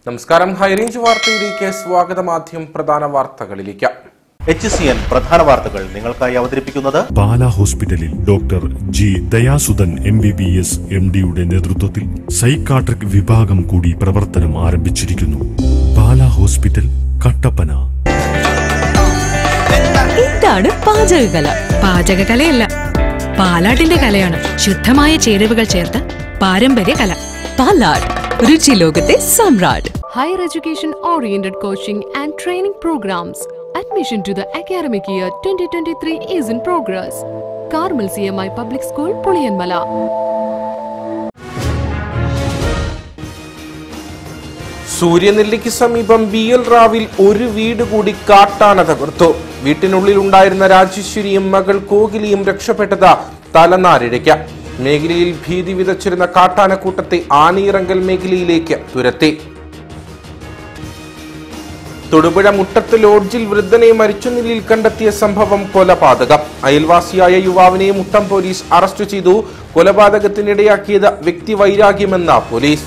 നമസ്കാരം ഹൈറേഞ്ച് വാർത്തയിലേക്ക് സ്വാഗതം ആദ്യം പ്രധാന വാർത്തകളിലേക്ക് എച്ച് സി എൻ പ്രധാന വാർത്തകൾ നിങ്ങൾക്കായി അവതരിപ്പിക്കുന്നത് പാല ഹോസ്പിറ്റലിൽ doctor G Dayasudhan M B B S M ഡിയുടെ നേതൃത്വത്തിൽ സൈക്കാട്രിക് വിഭാഗം കൂടി പ്രവർത്തനം ആരംഭിച്ചിരിക്കുന്നു പാല ഹോസ്പിറ്റൽ കട്ടപ്പന എന്താണ് പാചകകല പാചകകലയല്ല പാലാട്ടിന്റെ കലയാണ് ശുദ്ധമായ ചേരുവകൾ ചേർത്ത് പാരമ്പര്യ കല പാലാട് രുചി ലോകത്തെ സമ്രാട്ട് higher education oriented coaching and training programs. Admission to the academic year 2023 is in progress. Carmel CMI Public School, Puliyanmala. സൂര്യനെല്ലിക്ക് സമീപം ബി എൽ റാവിൽ ഒരു വീട് കൂടി കാട്ടാന തകർത്തു വീട്ടിനുള്ളിൽ ഉണ്ടായിരുന്ന രാജേശ്വരിയും മകൾ കോകിലിയും രക്ഷപ്പെട്ടത് തലനാരിഴയ്ക്ക് മേഖലയിൽ ഭീതി വിതച്ചിരുന്ന കാട്ടാനക്കൂട്ടത്തെ ആനയിറങ്കൽ മേഖലയിലേക്ക് തുരത്തി തൊടുപുഴ മുട്ടത്ത് ലോഡ്ജിൽ വൃദ്ധനെ മരിച്ച നിലയിൽ കണ്ടെത്തിയ സംഭവം കൊലപാതകം അയൽവാസിയായ യുവാവിനെ മുട്ടം പോലീസ് അറസ്റ്റ് ചെയ്തു കൊലപാതകത്തിനിടയാക്കിയത് വ്യക്തിവൈരാഗ്യമെന്ന പോലീസ്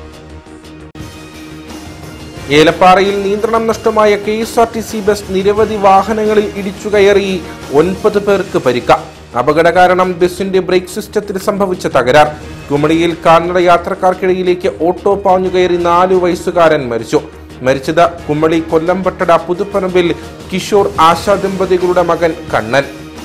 ഏലപ്പാറയിൽ നിയന്ത്രണം നഷ്ടമായ K S R T C bus നിരവധി വാഹനങ്ങളിൽ ഇടിച്ചു കയറി ഒൻപത് പേർക്ക് പരിക്ക അപകട കാരണം ബസിന്റെ ബ്രേക്ക് സിസ്റ്റത്തിന് സംഭവിച്ച തകരാർ കുമളിയിൽ കാൽനട യാത്രക്കാർക്കിടയിലേക്ക് ഓട്ടോ പാഞ്ഞു കയറി നാലു വയസ്സുകാരൻ മരിച്ചു മരിച്ചത് കുമളി കൊല്ലംപട്ടട പുതുപ്പറമ്പിൽ കിഷോർ ആശാ ദമ്പതികളുടെ മകൻ കണ്ണൻ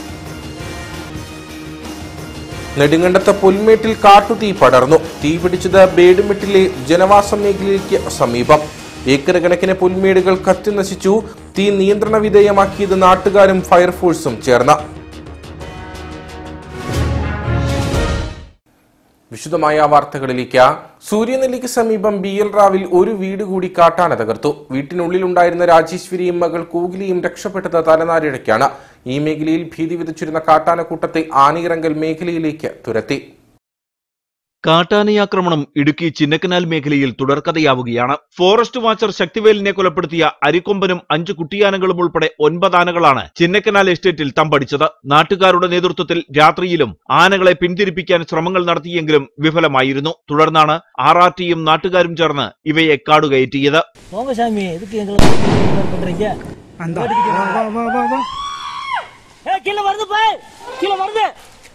നെടുങ്കണ്ടത്ത് പുൽമേട്ടിൽ കാട്ടുതീ പടർന്നു തീ പിടിച്ചത് ബേഡുമെട്ടിലെ ജനവാസ മേഖലയ്ക്ക് സമീപം ഏക്കർ കണക്കിന് പുൽമേടുകൾ കത്തി നശിച്ചു തീ നിയന്ത്രണ വിധേയമാക്കിയത് നാട്ടുകാരും ഫയർഫോഴ്സും ചേർന്ന് വിശദമായ വാർത്തകളിലേക്ക് സൂര്യനെല്ലിക്ക് സമീപം ബി എൽ റാവിൽ ഒരു വീട് കൂടി കാട്ടാന തകർത്തു വീട്ടിനുള്ളിലുണ്ടായിരുന്ന രാജേശ്വരിയും മകൾ കൂകിലിയും രക്ഷപ്പെട്ടത് തലനാരിഴയ്ക്കാണ് ഈ മേഖലയിൽ ഭീതി വിതച്ചിരുന്ന കാട്ടാനക്കൂട്ടത്തെ ആനയിറങ്കൽ മേഖലയിലേക്ക് തുരത്തി കാട്ടാനയാക്രമണം ഇടുക്കി ചിന്നക്കനാൽ മേഖലയിൽ തുടർക്കഥയാവുകയാണ് ഫോറസ്റ്റ് വാച്ചർ ശക്തിവേലിനെ കൊലപ്പെടുത്തിയ അരിക്കൊമ്പനും അഞ്ചു കുട്ടിയാനകളും ഉൾപ്പെടെ ഒൻപത് ആനകളാണ് ചിന്നക്കനാൽ എസ്റ്റേറ്റിൽ തമ്പടിച്ചത് നാട്ടുകാരുടെ നേതൃത്വത്തിൽ രാത്രിയിലും ആനകളെ പിന്തിരിപ്പിക്കാൻ ശ്രമങ്ങൾ നടത്തിയെങ്കിലും വിഫലമായിരുന്നു തുടർന്നാണ് ആർ ആർ ടിയും നാട്ടുകാരും ചേർന്ന് ഇവയെ കാടുകയറ്റിയത് போங்க சாமி எதுக்கு எங்களை பண்றீங்க ஏய், கீழே வருது பாய் கீழே வருது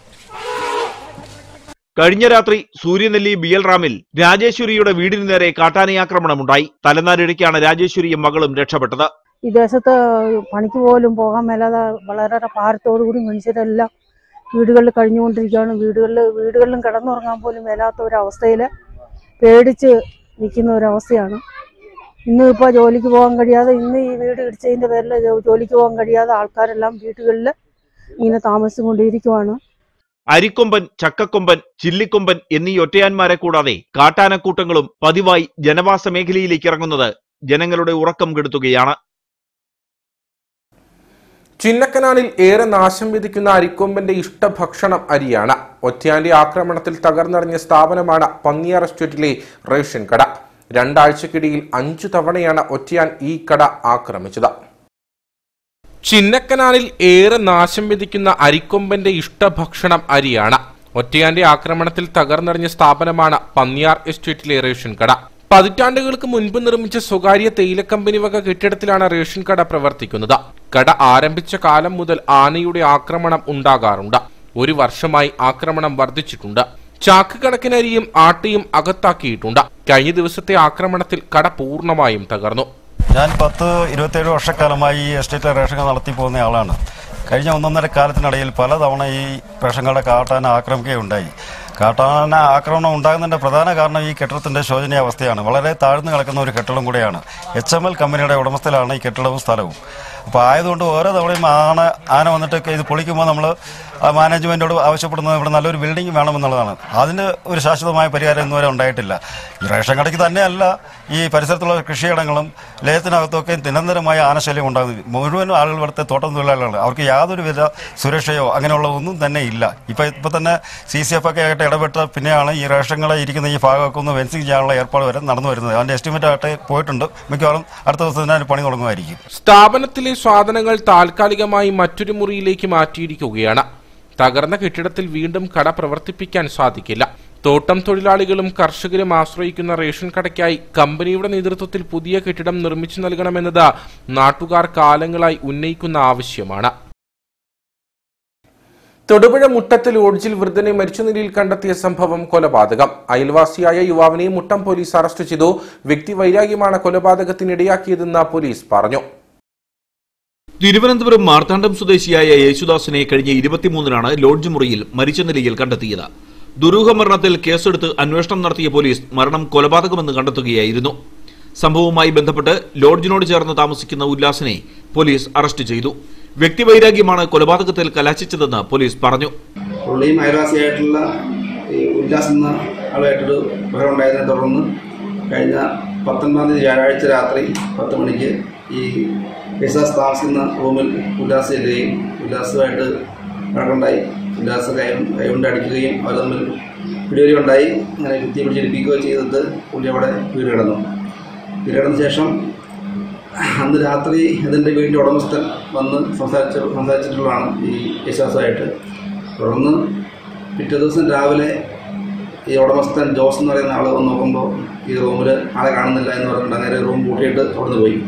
കഴിഞ്ഞ രാത്രി സൂര്യനെല്ലി ബി എൽ റാമിൽ രാജേശ്വരിയുടെ വീടിന് നേരെ കാട്ടാനയാക്രമണമുണ്ടായി തലനാരിഴയ്ക്കാണ് രാജേശ്വരിയും മകളും രക്ഷപ്പെട്ടത് ഈ ദേശത്ത് പണിക്ക് പോലും പോകാൻ മേലാതെ വളരെ ഭാരത്തോടു കൂടി മനുഷ്യരെല്ലാം വീടുകളിൽ കഴിഞ്ഞുകൊണ്ടിരിക്കുകയാണ് വീടുകളിൽ വീടുകളിലും കിടന്നുറങ്ങാൻ പോലും മേലാത്ത ഒരവസ്ഥയിൽ പേടിച്ച് നിൽക്കുന്ന ഒരവസ്ഥയാണ് ഇന്ന് ഇപ്പോൾ ജോലിക്ക് പോകാൻ കഴിയാതെ ഇന്ന് ഈ വീട് ഇടിച്ചതിൻ്റെ പേരിൽ ജോ- ജോലിക്ക് പോകാൻ കഴിയാതെ ആൾക്കാരെല്ലാം വീടുകളിൽ ഇങ്ങനെ താമസിച്ചുകൊണ്ടിരിക്കുവാണ് അരിക്കൊമ്പൻ ചക്കക്കൊമ്പൻ ചില്ലിക്കൊമ്പൻ എന്നീ ഒറ്റയാന്മാരെ കൂടാതെ കാട്ടാനക്കൂട്ടങ്ങളും പതിവായി ജനവാസ മേഖലയിലേക്ക് ഇറങ്ങുന്നത് ജനങ്ങളുടെ ഉറക്കം കെടുത്തുകയാണ് ചിന്നക്കനാലിൽ ഏറെ നാശം വിധിക്കുന്ന അരിക്കൊമ്പന്റെ ഇഷ്ടഭക്ഷണം അരിയാണ് ഒറ്റയാന്റെ ആക്രമണത്തിൽ തകർന്നറിഞ്ഞ സ്ഥാപനമാണ് പന്നിയാർ എസ്റ്റേറ്റിലെ റേഷൻ കട രണ്ടാഴ്ചക്കിടയിൽ അഞ്ചു തവണയാണ് ഒറ്റയാൻ ഈ കട ആക്രമിച്ചത് ചിന്നക്കനാലിൽ ഏറെ നാശം വിധിക്കുന്ന അരിക്കൊമ്പന്റെ ഇഷ്ടഭക്ഷണം അരിയാണ് ഒറ്റയാന്റെ ആക്രമണത്തിൽ തകർന്നറിഞ്ഞ സ്ഥാപനമാണ് പന്നിയാർ എസ്റ്റേറ്റിലെ റേഷൻ കട പതിറ്റാണ്ടുകൾക്ക് മുൻപ് നിർമ്മിച്ച സ്വകാര്യ തേയില കമ്പനി വക കെട്ടിടത്തിലാണ് റേഷൻ കട പ്രവർത്തിക്കുന്നത് കട ആരംഭിച്ച കാലം മുതൽ ആനയുടെ ആക്രമണം ഉണ്ടാകാറുണ്ട് ഒരു വർഷമായി ആക്രമണം വർദ്ധിച്ചിട്ടുണ്ട് ചാക്ക് കണക്കിന് അരിയും ആട്ടിയും അകത്താക്കിയിട്ടുണ്ട് കഴിഞ്ഞ ദിവസത്തെ ആക്രമണത്തിൽ കട പൂർണ്ണമായും തകർന്നു ഞാൻ പത്ത് ഇരുപത്തേഴ് വർഷക്കാലമായി ഈ എസ്റ്റേറ്റ് റേഷൻ കട നടത്തി പോകുന്ന ആളാണ് കഴിഞ്ഞ ഒന്നൊന്നര കാലത്തിനിടയിൽ പലതവണ ഈ റേഷൻ കട കാട്ടാന ആക്രമിക്കുകയുണ്ടായി കാട്ടാന ആക്രമണം ഉണ്ടാകുന്നതിന്റെ പ്രധാന കാരണം ഈ കെട്ടിടത്തിന്റെ ശോചനീയാവസ്ഥയാണ് വളരെ താഴ്ന്നു കിടക്കുന്ന ഒരു കെട്ടിടം കൂടെയാണ് എച്ച് എം എൽ കമ്പനിയുടെ ഉടമസ്ഥയിലാണ് ഈ കെട്ടിടവും സ്ഥലവും അപ്പോൾ ആയതുകൊണ്ട് ഓരോ തവണയും ആന ആന വന്നിട്ട് ഇത് പൊളിക്കുമ്പോൾ നമ്മൾ മാനേജ്മെന്റോട് ആവശ്യപ്പെടുന്നത് ഇവിടെ നല്ലൊരു ബിൽഡിംഗ് വേണമെന്നുള്ളതാണ് അതിന് ഒരു ശാശ്വതമായ പരിഹാരം ഇന്നുവരെ ഉണ്ടായിട്ടില്ല ഈ റേഷൻ കടയ്ക്ക് തന്നെയല്ല ഈ പരിസരത്തുള്ള കൃഷിയിടങ്ങളും ലയത്തിനകത്തൊക്കെ നിരന്തരമായ ആനശല്യം ഉണ്ടാകുന്നത് മുഴുവൻ ആളുകൾ ഇവിടുത്തെ തോട്ടം തൊഴിലാളികളാണ് അവർക്ക് യാതൊരു വിധ സുരക്ഷയോ അങ്ങനെയുള്ള ഒന്നും തന്നെ ഇല്ല ഇപ്പൊ ഇപ്പൊ തന്നെ സി സി എഫ് ഒക്കെ ആയിട്ട് ഇടപെട്ട പിന്നെയാണ് ഈ റേഷൻ കട ഇരിക്കുന്ന ഈ ഭാഗമൊക്കെ ഒന്ന് ഫെൻസിങ് ചെയ്യാനുള്ള ഏർപ്പാട് വരെ നടന്നു വരുന്നത് അതിന്റെ എസ്റ്റിമേറ്റ് ആയിട്ട് പോയിട്ടുണ്ട് മിക്കവാറും അടുത്ത ദിവസം തന്നെ അതിന് പണി തുടങ്ങുമായിരിക്കും സ്ഥാപനത്തിലെ സാധനങ്ങൾ താൽക്കാലികമായി മറ്റൊരു മുറിയിലേക്ക് മാറ്റിയിരിക്കുകയാണ് തകർന്ന കെട്ടിടത്തിൽ വീണ്ടും കട പ്രവർത്തിപ്പിക്കാൻ സാധിക്കില്ല തോട്ടം തൊഴിലാളികളും കർഷകരും ആശ്രയിക്കുന്ന റേഷൻ കടയ്ക്കായി കമ്പനിയുടെ നേതൃത്വത്തിൽ പുതിയ കെട്ടിടം നിർമ്മിച്ചു നൽകണമെന്നത് നാട്ടുകാർ കാലങ്ങളായി ഉന്നയിക്കുന്ന ആവശ്യമാണ് തൊടുപുഴ മുട്ടത്ത് ലോഡ്ജിൽ വൃദ്ധനെ മരിച്ച നിലയിൽ കണ്ടെത്തിയ സംഭവം കൊലപാതകം അയൽവാസിയായ യുവാവിനെ മുട്ടം പോലീസ് അറസ്റ്റ് ചെയ്തു വ്യക്തി വൈരാഗ്യമാണ് കൊലപാതകത്തിനിടയാക്കിയതെന്ന് പോലീസ് പറഞ്ഞു തിരുവനന്തപുരം മാർത്താണ്ഡം സ്വദേശിയായ യേശുദാസിനെ കഴിഞ്ഞ ഇരുപത്തിമൂന്നിനാണ് ലോഡ്ജ് മുറിയിൽ മരിച്ച നിലയിൽ കണ്ടെത്തിയത് ദുരൂഹ മരണത്തിൽ കേസെടുത്ത് അന്വേഷണം നടത്തിയ പോലീസ് മരണം കൊലപാതകമെന്ന് കണ്ടെത്തുകയായിരുന്നു സംഭവവുമായി ബന്ധപ്പെട്ട് ലോഡ്ജിനോട് ചേർന്ന് താമസിക്കുന്ന ഉല്ലാസിനെ പോലീസ് അറസ്റ്റ് ചെയ്തു വ്യക്തിവൈരാഗ്യമാണ് കൊലപാതകത്തിൽ കലാശിച്ചതെന്ന് പോലീസ് പറഞ്ഞു പുള്ളിയും അയൽവാസിയായിട്ടുള്ള ഈ ഉല്ലാസ് എന്ന ആളുമായിട്ടൊരു ബഹളം ഉണ്ടായതിനെ തുടർന്ന് കഴിഞ്ഞ പത്തൊൻപതാം തീയതി വ്യാഴാഴ്ച രാത്രി പത്ത് മണിക്ക് ഈ യേശുദാസ് താമസിക്കുന്ന റൂമിൽ ഉല്ലാസ് ചെല്ലുകയും ഉല്ലാസുമായിട്ട് വഴക്കുണ്ടായി ഉല്ലാസ് കൈ കൈകൊണ്ട് അടിക്കുകയും അവർ തമ്മിൽ പിടിവലി ഉണ്ടായി അങ്ങനെ ഭിത്തി പിടിച്ചിരിപ്പിക്കുകയോ ചെയ്തിട്ട് പുള്ളി അവിടെ വീട് കിടന്നു വീട് കിടന്ന ശേഷം അന്ന് രാത്രി ഇതിൻ്റെ വീടിൻ്റെ ഉടമസ്ഥൻ വന്ന് സംസാരിച്ച സംസാരിച്ചിട്ടുള്ളതാണ് ഈ യേശുദാസുമായിട്ട് തുടർന്ന് പിറ്റേ ദിവസം രാവിലെ ഈ ഉടമസ്ഥൻ ജോസ് എന്ന് പറയുന്ന ആൾ വന്ന് നോക്കുമ്പോൾ ഈ റൂമിൽ ആളെ കാണുന്നില്ല എന്ന് പറഞ്ഞിട്ട് അങ്ങനെ റൂം പൂട്ടിയിട്ട് അവിടുന്ന് പോയി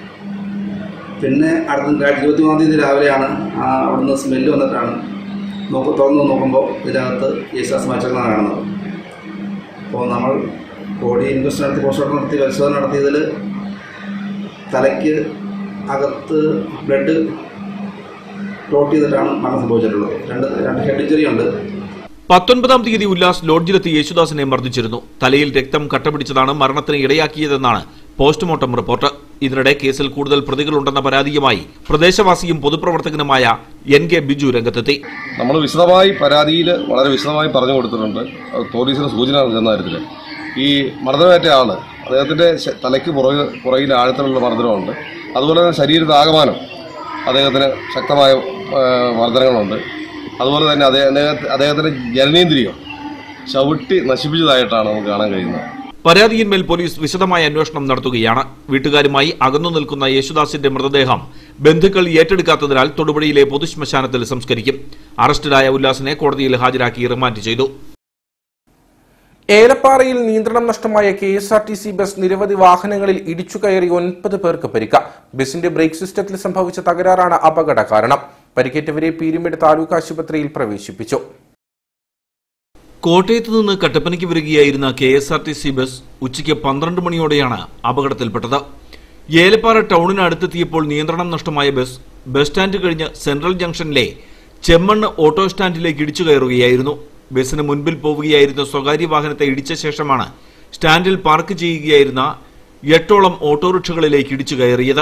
പിന്നെ അടുത്ത രണ്ടായിരത്തി ഇരുപത്തി മൂന്നാം തീയതി രാവിലെയാണ് ആ അവിടുന്ന് സ്മെല്ല് വന്നിട്ടാണ് നോക്ക് തുറന്ന് നോക്കുമ്പോൾ ഇതിനകത്ത് യേശുദാസ് മരിച്ചെന്നാണ് കാണുന്നത് അപ്പോൾ നമ്മൾ ബോഡി ഇൻക്വസ്റ്റ് നടത്തി പോസ്റ്റ്മോർട്ടം നടത്തി പരിശോധന നടത്തിയതിൽ തലയ്ക്ക് അകത്ത് ബ്ലഡ് ക്ലോട്ട് ചെയ്തിട്ടാണ് മരണം സംഭവിച്ചിട്ടുള്ളത് രണ്ട് രണ്ട് ഹെഡ് ഇഞ്ചുറി ഉണ്ട് പത്തൊൻപതാം തീയതി ഉല്ലാസ് ലോഡ്ജിലെത്തി യേശുദാസിനെ മർദ്ദിച്ചിരുന്നു തലയിൽ രക്തം കട്ടപിടിച്ചതാണ് മരണത്തിന് ഇടയാക്കിയതെന്നാണ് പോസ്റ്റ്മോർട്ടം റിപ്പോർട്ട് ഇതിനിടെ കേസിൽ കൂടുതൽ പ്രതികളുണ്ടെന്ന പരാതിയുമായി പ്രദേശവാസിയും പൊതുപ്രവർത്തകനുമായ എൻ കെ ബിജു രംഗത്തെത്തി നമ്മൾ വിശദമായി പരാതിയിൽ വളരെ വിശദമായി പറഞ്ഞു കൊടുത്തിട്ടുണ്ട് അത് പോലീസിന് സൂചന നൽകുന്ന കാര്യത്തിൽ ഈ മർദ്ദനമേറ്റ ആള് അദ്ദേഹത്തിന്റെ ശ- തലയ്ക്ക് പുറകെ പുറകിൽ ആഴത്തിലുള്ള മർദ്ദനമുണ്ട് അതുപോലെ തന്നെ ശരീരത്താകമാനം അദ്ദേഹത്തിന് ശക്തമായ ആ, മർദ്ദനങ്ങളുണ്ട് അതുപോലെ തന്നെ അദ്ദേഹം അദ്ദേഹത്തിന്റെ ജനനേന്ദ്രിയം ചവിട്ടി നശിപ്പിച്ചതായിട്ടാണ് നമുക്ക് കാണാൻ കഴിയുന്നത് പരാതിയിന്മേൽ പോലീസ് വിശദമായ അന്വേഷണം നടത്തുകയാണ് വീട്ടുകാരുമായി അകന്നു നിൽക്കുന്ന യേശുദാസിന്റെ മൃതദേഹം ബന്ധുക്കൾ ഏറ്റെടുക്കാത്തതിനാൽ തൊടുപുഴയിലെ പൊതുശ്മശാനത്തിൽ സംസ്കരിക്കും അറസ്റ്റിലായ ഉല്ലാസിനെ കോടതിയിൽ ഹാജരാക്കി റിമാൻഡ് ചെയ്തു ഏലപ്പാറയിൽ നിയന്ത്രണം നഷ്ടമായ K S R T C bus നിരവധി വാഹനങ്ങളിൽ ഇടിച്ചു കയറി ഒൻപത് പേർക്ക് പരിക്ക ബസിന്റെ ബ്രേക്ക് സിസ്റ്റത്തിൽ സംഭവിച്ച തകരാറാണ് അപകട കാരണം പരിക്കേറ്റവരെ പീരുമേട് താലൂക്ക് ആശുപത്രിയിൽ പ്രവേശിപ്പിച്ചു കോട്ടയത്ത് നിന്ന് കട്ടപ്പനയ്ക്ക് വരികയായിരുന്ന K S R T C bus ഉച്ചയ്ക്ക് പന്ത്രണ്ട് മണിയോടെയാണ് അപകടത്തിൽപ്പെട്ടത് ഏലപ്പാറ ടൗണിന് അടുത്തെത്തിയപ്പോൾ നിയന്ത്രണം നഷ്ടമായ ബസ് ബസ് സ്റ്റാൻഡ് കഴിഞ്ഞ് സെൻട്രൽ ജംഗ്ഷനിലെ ചെമ്മണ്ണ് ഓട്ടോ സ്റ്റാൻഡിലേക്ക് ഇടിച്ചു കയറുകയായിരുന്നു ബസിന് മുൻപിൽ പോവുകയായിരുന്ന സ്വകാര്യ വാഹനത്തെ ഇടിച്ച ശേഷമാണ് സ്റ്റാൻഡിൽ പാർക്ക് ചെയ്യുകയായിരുന്ന എട്ടോളം ഓട്ടോറിക്ഷകളിലേക്ക് ഇടിച്ചു കയറിയത്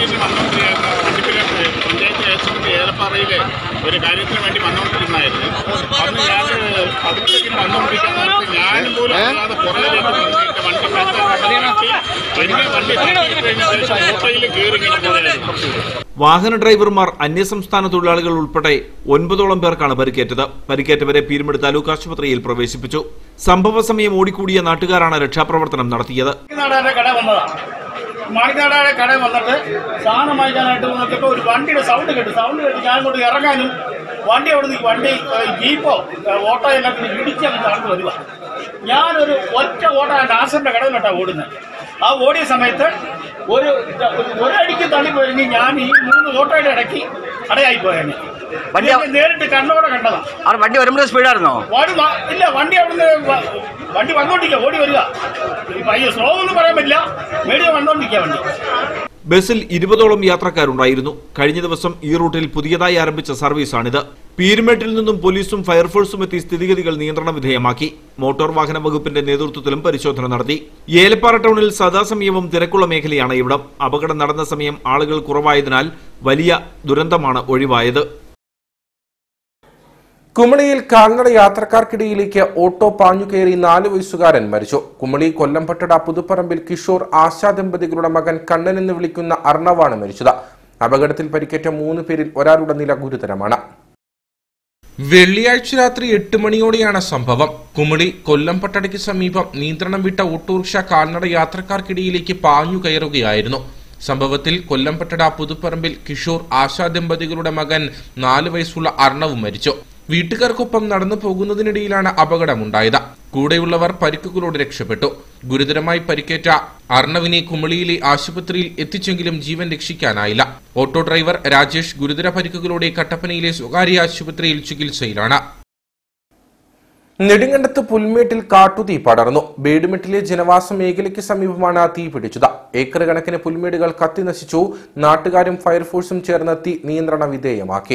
ഏലപ്പാറയിലെ ഒരു കാര്യത്തിന് വേണ്ടി വന്നുകൊണ്ടിരുന്നായിരുന്നു അന്ന് ഞാൻ പതുക്കെ വന്നുകൊണ്ടിരിക്കുന്ന നേരത്ത് ഞാനും പോലും അറിയാതെ പുറകിലേക്ക് വന്നിട്ട് വണ്ടി പെട്ടെന്ന് പിന്നെ വണ്ടി തട്ടിയിട്ട് കഴിഞ്ഞ ശേഷം ഓട്ടോയിൽ കയറി ഇങ്ങനെ പോയായിരുന്നു വാഹന ഡ്രൈവർമാർ അന്യസംസ്ഥാന തൊഴിലാളികൾ ഉൾപ്പെടെ ഒൻപതോളം പേർക്കാണ് പരിക്കേറ്റത് പരിക്കേറ്റവരെ പീരുമേട് താലൂക്ക് ആശുപത്രിയിൽ പ്രവേശിപ്പിച്ചു സംഭവ സമയം ഓടിക്കൂടിയ നാട്ടുകാരാണ് രക്ഷാപ്രവർത്തനം നടത്തിയത് മാണിനാടാന്റെ കട വന്നതാ മാണിനാടാന്റെ കട വന്നിട്ട് സാധനം വാങ്ങിക്കാനായിട്ട് നോക്കിയപ്പോൾ ഒരു വണ്ടിയുടെ സൗണ്ട് കേട്ടു സൗണ്ട് കേട്ട് ഞാൻ ഇങ്ങോട്ട് ഇറങ്ങാനും വണ്ടി അവിടെ നിന്ന് വണ്ടി ഏഹ്, ജീപ്പോ ഏഹ്, ഓട്ടോ എല്ലാം കൂടി ഇടിച്ച് അങ്ങ് താഴ്ന്നു വരുക ഞാനൊരു ഒറ്റ ഓട്ട നാസറിന്റെ കടയിലോട്ടാണ് ഓടുന്നത് ആ ഓടിയ സമയത്ത് ഒരു ഒരടിക്ക് തള്ളിപ്പോയെങ്കിൽ ഞാൻ ഈ മൂന്ന് ഓട്ടോയുടെ ഇടയ്ക്ക് അടയായി പോയാണ് വണ്ടി ഞാൻ നേരിട്ട് കണ്ണോടെ കണ്ടതാ അവിടെ വണ്ടി വരുമ്പോൾ സ്പീഡായിരുന്നോ വണ്ടി വ- ഇല്ല വണ്ടി അവിടുന്ന് വ- വണ്ടി വന്നോണ്ടിരിക്കുക ഓടി വരിക ഇപ്പൊ അയ്യോ സ്ലോ ഒന്നും പറയാൻ പറ്റില്ല മീഡിയം വന്നോണ്ടിരിക്കുക വണ്ടി ബസ്സിൽ ഇരുപതോളം യാത്രക്കാരുണ്ടായിരുന്നു കഴിഞ്ഞ ദിവസം ഈ റൂട്ടിൽ പുതിയതായി ആരംഭിച്ച സർവീസാണിത് പീരുമേട്ടിൽ നിന്നും പോലീസും ഫയർഫോഴ്സും എത്തി സ്ഥിതിഗതികൾ നിയന്ത്രണ വിധേയമാക്കി മോട്ടോർ വാഹന വകുപ്പിന്റെ നേതൃത്വത്തിലും പരിശോധന നടത്തി ഏലപ്പാറ ടൗണിൽ സദാസമയവും തിരക്കുള്ള മേഖലയാണ് ഇവിടം അപകടം നടന്ന സമയം ആളുകൾ കുറവായതിനാൽ വലിയ ദുരന്തമാണ് ഒഴിവായത് കുമളിയിൽ കാൽനട യാത്രക്കാർക്കിടയിലേക്ക് ഓട്ടോ പാഞ്ഞു കയറി നാല് വയസ്സുകാരൻ മരിച്ചു കുമളി കൊല്ലംപട്ടട പുതുപ്പറമ്പിൽ കിഷോർ ആശാ ദമ്പതികളുടെ മകൻ കണ്ണൻ എന്ന് വിളിക്കുന്ന അർണവാണ് മരിച്ചത് അപകടത്തിൽ പരിക്കേറ്റ മൂന്ന് പേരിൽ ഒരാളുടെ നില ഗുരുതരമാണ് വെള്ളിയാഴ്ച രാത്രി എട്ട് മണിയോടെയാണ് സംഭവം കുമളി കൊല്ലംപട്ടടയ്ക്ക് സമീപം നിയന്ത്രണം വിട്ട ഓട്ടോറിക്ഷ കാൽനട യാത്രക്കാർക്കിടയിലേക്ക് പാഞ്ഞു കയറുകയായിരുന്നു സംഭവത്തിൽ കൊല്ലംപട്ടട പുതുപ്പറമ്പിൽ കിഷോർ ആശാ ദമ്പതികളുടെ മകൻ നാല് വയസ്സുള്ള അർണവും മരിച്ചു വീട്ടുകാർക്കൊപ്പം നടന്നു പോകുന്നതിനിടയിലാണ് അപകടമുണ്ടായത് കൂടെയുള്ളവർ പരിക്കുകളോട് രക്ഷപ്പെട്ടു ഗുരുതരമായി പരിക്കേറ്റ അർണവിനെ കുമളിയിലെ ആശുപത്രിയിൽ എത്തിച്ചെങ്കിലും ജീവൻ രക്ഷിക്കാനായില്ല ഓട്ടോ ഡ്രൈവർ രാജേഷ് ഗുരുതര പരിക്കുകളോടെ കട്ടപ്പനയിലെ സ്വകാര്യ ആശുപത്രിയിൽ ചികിത്സയിലാണ് നെടുങ്കണ്ടത്ത് പുൽമേട്ടിൽ കാട്ടുതീ പടർന്നു ബേഡുമെട്ടിലെ ജനവാസ മേഖലയ്ക്ക് സമീപമാണ് തീ പിടിച്ചത് ഏക്കർ കണക്കിന് പുൽമേടുകൾ കത്തി നശിച്ചു നാട്ടുകാരും ഫയർഫോഴ്സും ചേർന്ന് തീ നിയന്ത്രണ വിധേയമാക്കി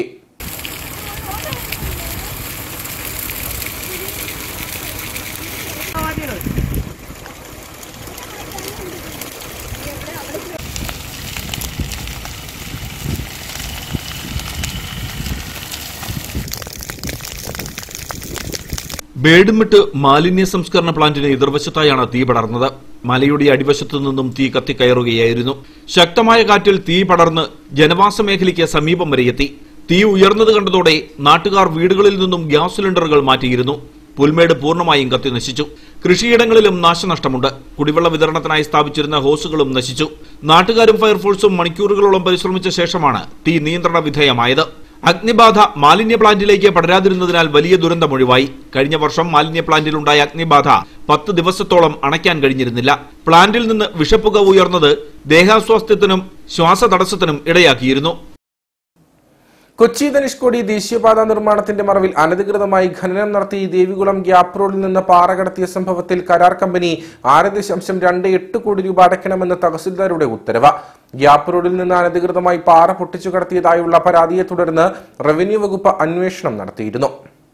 ബേഡുമിട്ട് മാലിന്യ സംസ്കരണ പ്ലാന്റിന് എതിർവശത്തായാണ് തീ പടർന്നത് മലയുടെ അടിവശത്തു നിന്നും തീ കത്തിക്കയറുകയായിരുന്നു ശക്തമായ കാറ്റിൽ തീ പടർന്ന് ജനവാസ മേഖലയ്ക്ക് സമീപം വരെ എത്തി തീ ഉയർന്നത് കണ്ടതോടെ നാട്ടുകാർ വീടുകളിൽ നിന്നും ഗ്യാസ് സിലിണ്ടറുകൾ മാറ്റിയിരുന്നു പുൽമേട് പൂർണ്ണമായും കത്തി നശിച്ചു കൃഷിയിടങ്ങളിലും നാശനഷ്ടമുണ്ട് കുടിവെള്ള വിതരണത്തിനായി സ്ഥാപിച്ചിരുന്ന ഹോസുകളും നശിച്ചു നാട്ടുകാരും ഫയർഫോഴ്സും മണിക്കൂറുകളോളം പരിശ്രമിച്ച ശേഷമാണ് തീ നിയന്ത്രണ വിധേയമായത് അഗ്നിബാധ മാലിന്യ പ്ലാന്റിലേക്ക് പടരാതിരുന്നതിനാൽ വലിയ ദുരന്തമൊഴിവായി കഴിഞ്ഞ വർഷം മാലിന്യ പ്ലാന്റിലുണ്ടായ അഗ്നിബാധ പത്ത് ദിവസത്തോളം അണയ്ക്കാൻ കഴിഞ്ഞിരുന്നില്ല പ്ലാന്റിൽ നിന്ന് വിഷപ്പുക ഉയർന്നത് ദേഹാസ്വാസ്ഥ്യത്തിനും ശ്വാസതടസ്സത്തിനും ഇടയാക്കിയിരുന്നു കൊച്ചി ധനുഷ്കോടി ദേശീയപാത നിർമ്മാണത്തിന്റെ മറവിൽ അനധികൃതമായി ഖനനം നടത്തി ദേവികുളം ഗ്യാപ് റോഡിൽ നിന്ന് പാറ കടത്തിയ സംഭവത്തിൽ കരാർ കമ്പനി ആറ് ദശാംശം രണ്ട് എട്ട് കോടി രൂപ അടയ്ക്കണമെന്ന് തഹസിൽദാരുടെ ഉത്തരവ് ഗ്യാപ് റോഡിൽ നിന്ന് അനധികൃതമായി പാറ പൊട്ടിച്ചു കടത്തിയതായുള്ള പരാതിയെ തുടർന്ന് റവന്യൂ വകുപ്പ് അന്വേഷണം നടത്തിയിരുന്നു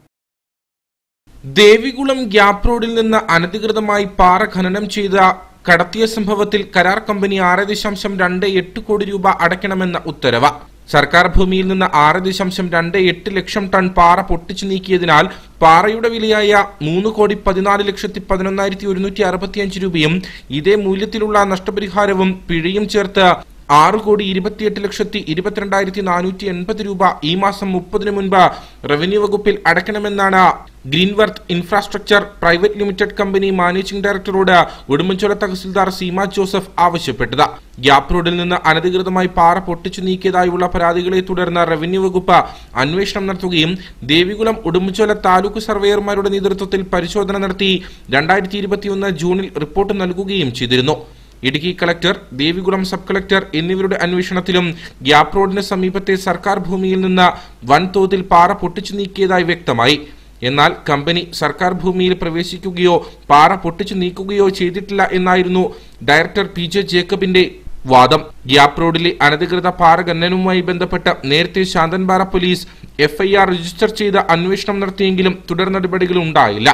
ദേവികുളം ഗ്യാപ് റോഡിൽ നിന്ന് അനധികൃതമായി പാറ ഖനനം ചെയ്ത കടത്തിയ സംഭവത്തിൽ കരാർ കമ്പനി ആറ് ദശാംശം രണ്ട് എട്ട് കോടി രൂപ അടയ്ക്കണമെന്ന ഉത്തരവ് സർക്കാർ ഭൂമിയിൽ നിന്ന് ആറ് ദശാംശം രണ്ട് എട്ട് ലക്ഷം ടൺ പാറ പൊട്ടിച്ചു നീക്കിയതിനാൽ പാറയുടെ വിലയായ മൂന്ന് കോടി പതിനാല് ലക്ഷത്തി പതിനൊന്നായിരത്തി ഒരുന്നൂറ്റി അറുപത്തിയഞ്ച് രൂപയും ഇതേ മൂല്യത്തിലുള്ള നഷ്ടപരിഹാരവും പിഴയും ചേർത്ത് ആറ് കോടി ഇരുപത്തിയെട്ട് ലക്ഷത്തി ഇരുപത്തിരണ്ടായിരത്തി നാനൂറ്റി എൺപത് രൂപ ഈ മാസം മുപ്പതിന് മുൻപ് റവന്യൂ വകുപ്പിൽ അടയ്ക്കണമെന്നാണ് Greenworth infrastructure private limited company managing ഡയറക്ടറോട് ഉടുമ്പൻചോല തഹസിൽദാർ സീമ ജോസഫ് ആവശ്യപ്പെട്ടത് ഗ്യാപ് റോഡിൽ നിന്ന് അനധികൃതമായി പാറ പൊട്ടിച്ചു നീക്കിയതായുള്ള പരാതികളെ തുടർന്ന് റവന്യൂ വകുപ്പ് അന്വേഷണം നടത്തുകയും ദേവികുളം ഉടുമ്പൻചോല താലൂക്ക് സർവേയർമാരുടെ നേതൃത്വത്തിൽ പരിശോധന നടത്തി രണ്ടായിരത്തി ഇരുപത്തിയൊന്ന് ജൂണിൽ റിപ്പോർട്ട് നൽകുകയും ചെയ്തിരുന്നു Idukki collector Devikulam sub collector എന്നിവരുടെ അന്വേഷണത്തിലും ഗ്യാപ് റോഡിന് സമീപത്തെ സർക്കാർ ഭൂമിയിൽ നിന്ന് വൻതോതിൽ പാറ പൊട്ടിച്ചു നീക്കിയതായി വ്യക്തമായി എന്നാൽ കമ്പനി സർക്കാർ ഭൂമിയിൽ പ്രവേശിക്കുകയോ പാറ പൊട്ടിച്ചു നീക്കുകയോ ചെയ്തിട്ടില്ല എന്നായിരുന്നു ഡയറക്ടർ പി ജെ ജേക്കബിന്റെ വാദം ഗ്യാപ് റോഡിലെ അനധികൃത പാറ ഖനനവുമായി ബന്ധപ്പെട്ട് നേരത്തെ ശാന്തൻപാറ പോലീസ് എഫ്ഐആർ രജിസ്റ്റർ ചെയ്ത് അന്വേഷണം നടത്തിയെങ്കിലും തുടർ നടപടികൾ ഉണ്ടായില്ല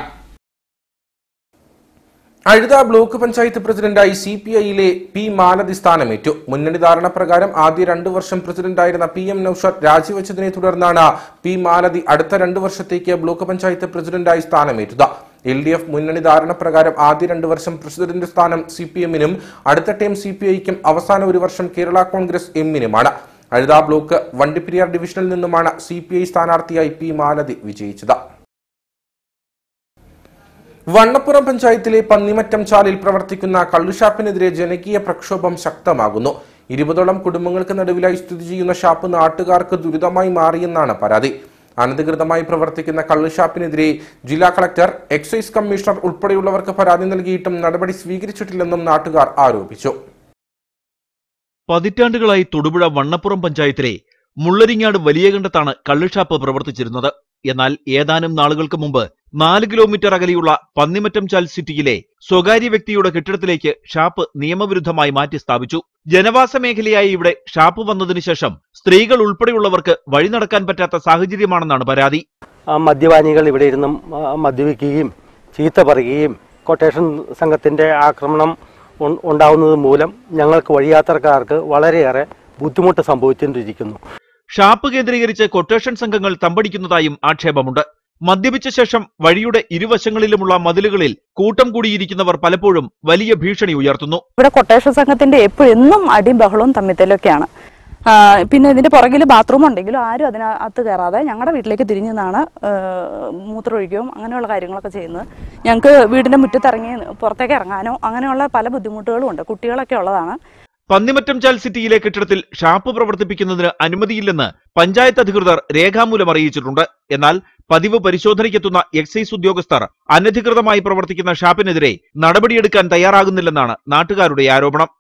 അഴുത ബ്ലോക്ക് പഞ്ചായത്ത് പ്രസിഡന്റായി സി പി ഐയിലെ പി മാലതി സ്ഥാനമേറ്റു മുന്നണി ധാരണ പ്രകാരം ആദ്യ രണ്ടു വർഷം പ്രസിഡന്റായിരുന്ന പി എം നൌഷാദ് രാജിവെച്ചതിനെ തുടർന്നാണ് പി മാലതി അടുത്ത രണ്ടു വർഷത്തേക്ക് ബ്ലോക്ക് പഞ്ചായത്ത് പ്രസിഡന്റായി സ്ഥാനമേറ്റത് എൽ ഡി എഫ് മുന്നണി ധാരണ പ്രകാരം ആദ്യ രണ്ടു വർഷം പ്രസിഡന്റ് സ്ഥാനം സി പി എമ്മിനും അടുത്ത ടൈം സി പി ഐക്കും അവസാന ഒരു വർഷം കേരള കോൺഗ്രസ് എമ്മിനുമാണ് അഴുത ബ്ലോക്ക് വണ്ടിപ്പെരിയാർ ഡിവിഷനിൽ നിന്നുമാണ് സി പി ഐ സ്ഥാനാർത്ഥിയായി പി മാലതി വിജയിച്ചത് വണ്ണപ്പുറം പഞ്ചായത്തിലെ പന്നിമറ്റം ചാലിൽ പ്രവർത്തിക്കുന്ന കള്ളുഷാപ്പിനെതിരെ ജനകീയ പ്രക്ഷോഭം ശക്തമാകുന്നു ഇരുപതോളം കുടുംബങ്ങൾക്ക് നടുവിലായി സ്ഥിതി ചെയ്യുന്ന ഷാപ്പ് നാട്ടുകാർക്ക് ദുരിതമായി മാറിയെന്നാണ് പരാതി അനധികൃതമായി പ്രവർത്തിക്കുന്ന കള്ളുഷാപ്പിനെതിരെ ജില്ലാ കളക്ടർ എക്സൈസ് കമ്മീഷണർ ഉൾപ്പെടെയുള്ളവർക്ക് പരാതി നൽകിയിട്ടും നടപടി സ്വീകരിച്ചിട്ടില്ലെന്നും നാട്ടുകാർ ആരോപിച്ചു പതിറ്റാണ്ടുകളായി തൊടുപുഴ വണ്ണപ്പുറം പഞ്ചായത്തിലെ മുള്ളരിങ്ങാട് വലിയകണ്ടത്താണ് കള്ളുഷാപ്പ് പ്രവർത്തിച്ചിരുന്നത് എന്നാൽ ഏതാനും നാളുകൾക്ക് മുമ്പ് നാല് കിലോമീറ്റർ അകലെയുള്ള പന്നിമറ്റം ചാൽ സിറ്റിയിലെ സ്വകാര്യ വ്യക്തിയുടെ കെട്ടിടത്തിലേക്ക് ഷാപ്പ് നിയമവിരുദ്ധമായി മാറ്റി സ്ഥാപിച്ചു ജനവാസ മേഖലയായി ഇവിടെ ഷാപ്പ് വന്നതിനു ശേഷം സ്ത്രീകൾ ഉൾപ്പെടെയുള്ളവർക്ക് വഴി നടക്കാൻ പറ്റാത്ത സാഹചര്യമാണെന്നാണ് പരാതി ആ മദ്യപാനികൾ ഇവിടെ ഇരുന്നും ആ, മദ്യപിക്കുകയും ചീത്ത പറയുകയും കൊട്ടേഷൻ സംഘത്തിൻ്റെ ആക്രമണം ഉ- ഉണ്ടാവുന്നത് മൂലം ഞങ്ങൾക്ക് വഴിയാത്രക്കാർക്ക് വളരെയേറെ ബുദ്ധിമുട്ട് സംഭവിച്ചുകൊണ്ടിരിക്കുന്നു ഷാപ്പ് കേന്ദ്രീകരിച്ച് കൊട്ടേഷൻ സംഘങ്ങൾ തമ്പടിക്കുന്നതായും ആക്ഷേപമുണ്ട് മദ്യപിച്ച ശേഷം വഴിയുടെ ഇരുവശങ്ങളിലുമുള്ള മതിലുകളിൽ കൂട്ടം കൂടിയിരിക്കുന്നവർ പലപ്പോഴും വലിയ ഭീഷണി ഉയർത്തുന്നു ഇവിടെ കൊട്ടേഷൻ സംഘത്തിന്റെ എപ്പോഴും എന്നും അടിയും ബഹളവും തമ്മിത്തലൊക്കെയാണ് ആ, പിന്നെ ഇതിന്റെ പുറകിൽ ബാത്റൂം ഉണ്ടെങ്കിലും ആരും അതിനകത്ത് കയറാതെ ഞങ്ങളുടെ വീട്ടിലേക്ക് തിരിഞ്ഞു നിന്നാണ് മൂത്രമൊഴിക്കുകയും അങ്ങനെയുള്ള കാര്യങ്ങളൊക്കെ ചെയ്യുന്നത് ഞങ്ങൾക്ക് വീടിന്റെ മുറ്റത്തിറങ്ങി പുറത്തേക്ക് ഇറങ്ങാനോ അങ്ങനെയുള്ള പല ബുദ്ധിമുട്ടുകളും ഉണ്ട് കുട്ടികളൊക്കെ ഉള്ളതാണ് പന്നിമറ്റംചാൽ സിറ്റിയിലെ കെട്ടിടത്തിൽ ഷാപ്പ് പ്രവർത്തിപ്പിക്കുന്നതിന് അനുമതിയില്ലെന്ന് പഞ്ചായത്ത് അധികൃതർ രേഖാമൂലം അറിയിച്ചിട്ടുണ്ട് എന്നാൽ പതിവ് പരിശോധനയ്ക്കെത്തുന്ന എക്സൈസ് ഉദ്യോഗസ്ഥർ അനധികൃതമായി പ്രവർത്തിക്കുന്ന ഷാപ്പിനെതിരെ നടപടിയെടുക്കാൻ തയ്യാറാകുന്നില്ലെന്നാണ് നാട്ടുകാരുടെ ആരോപണം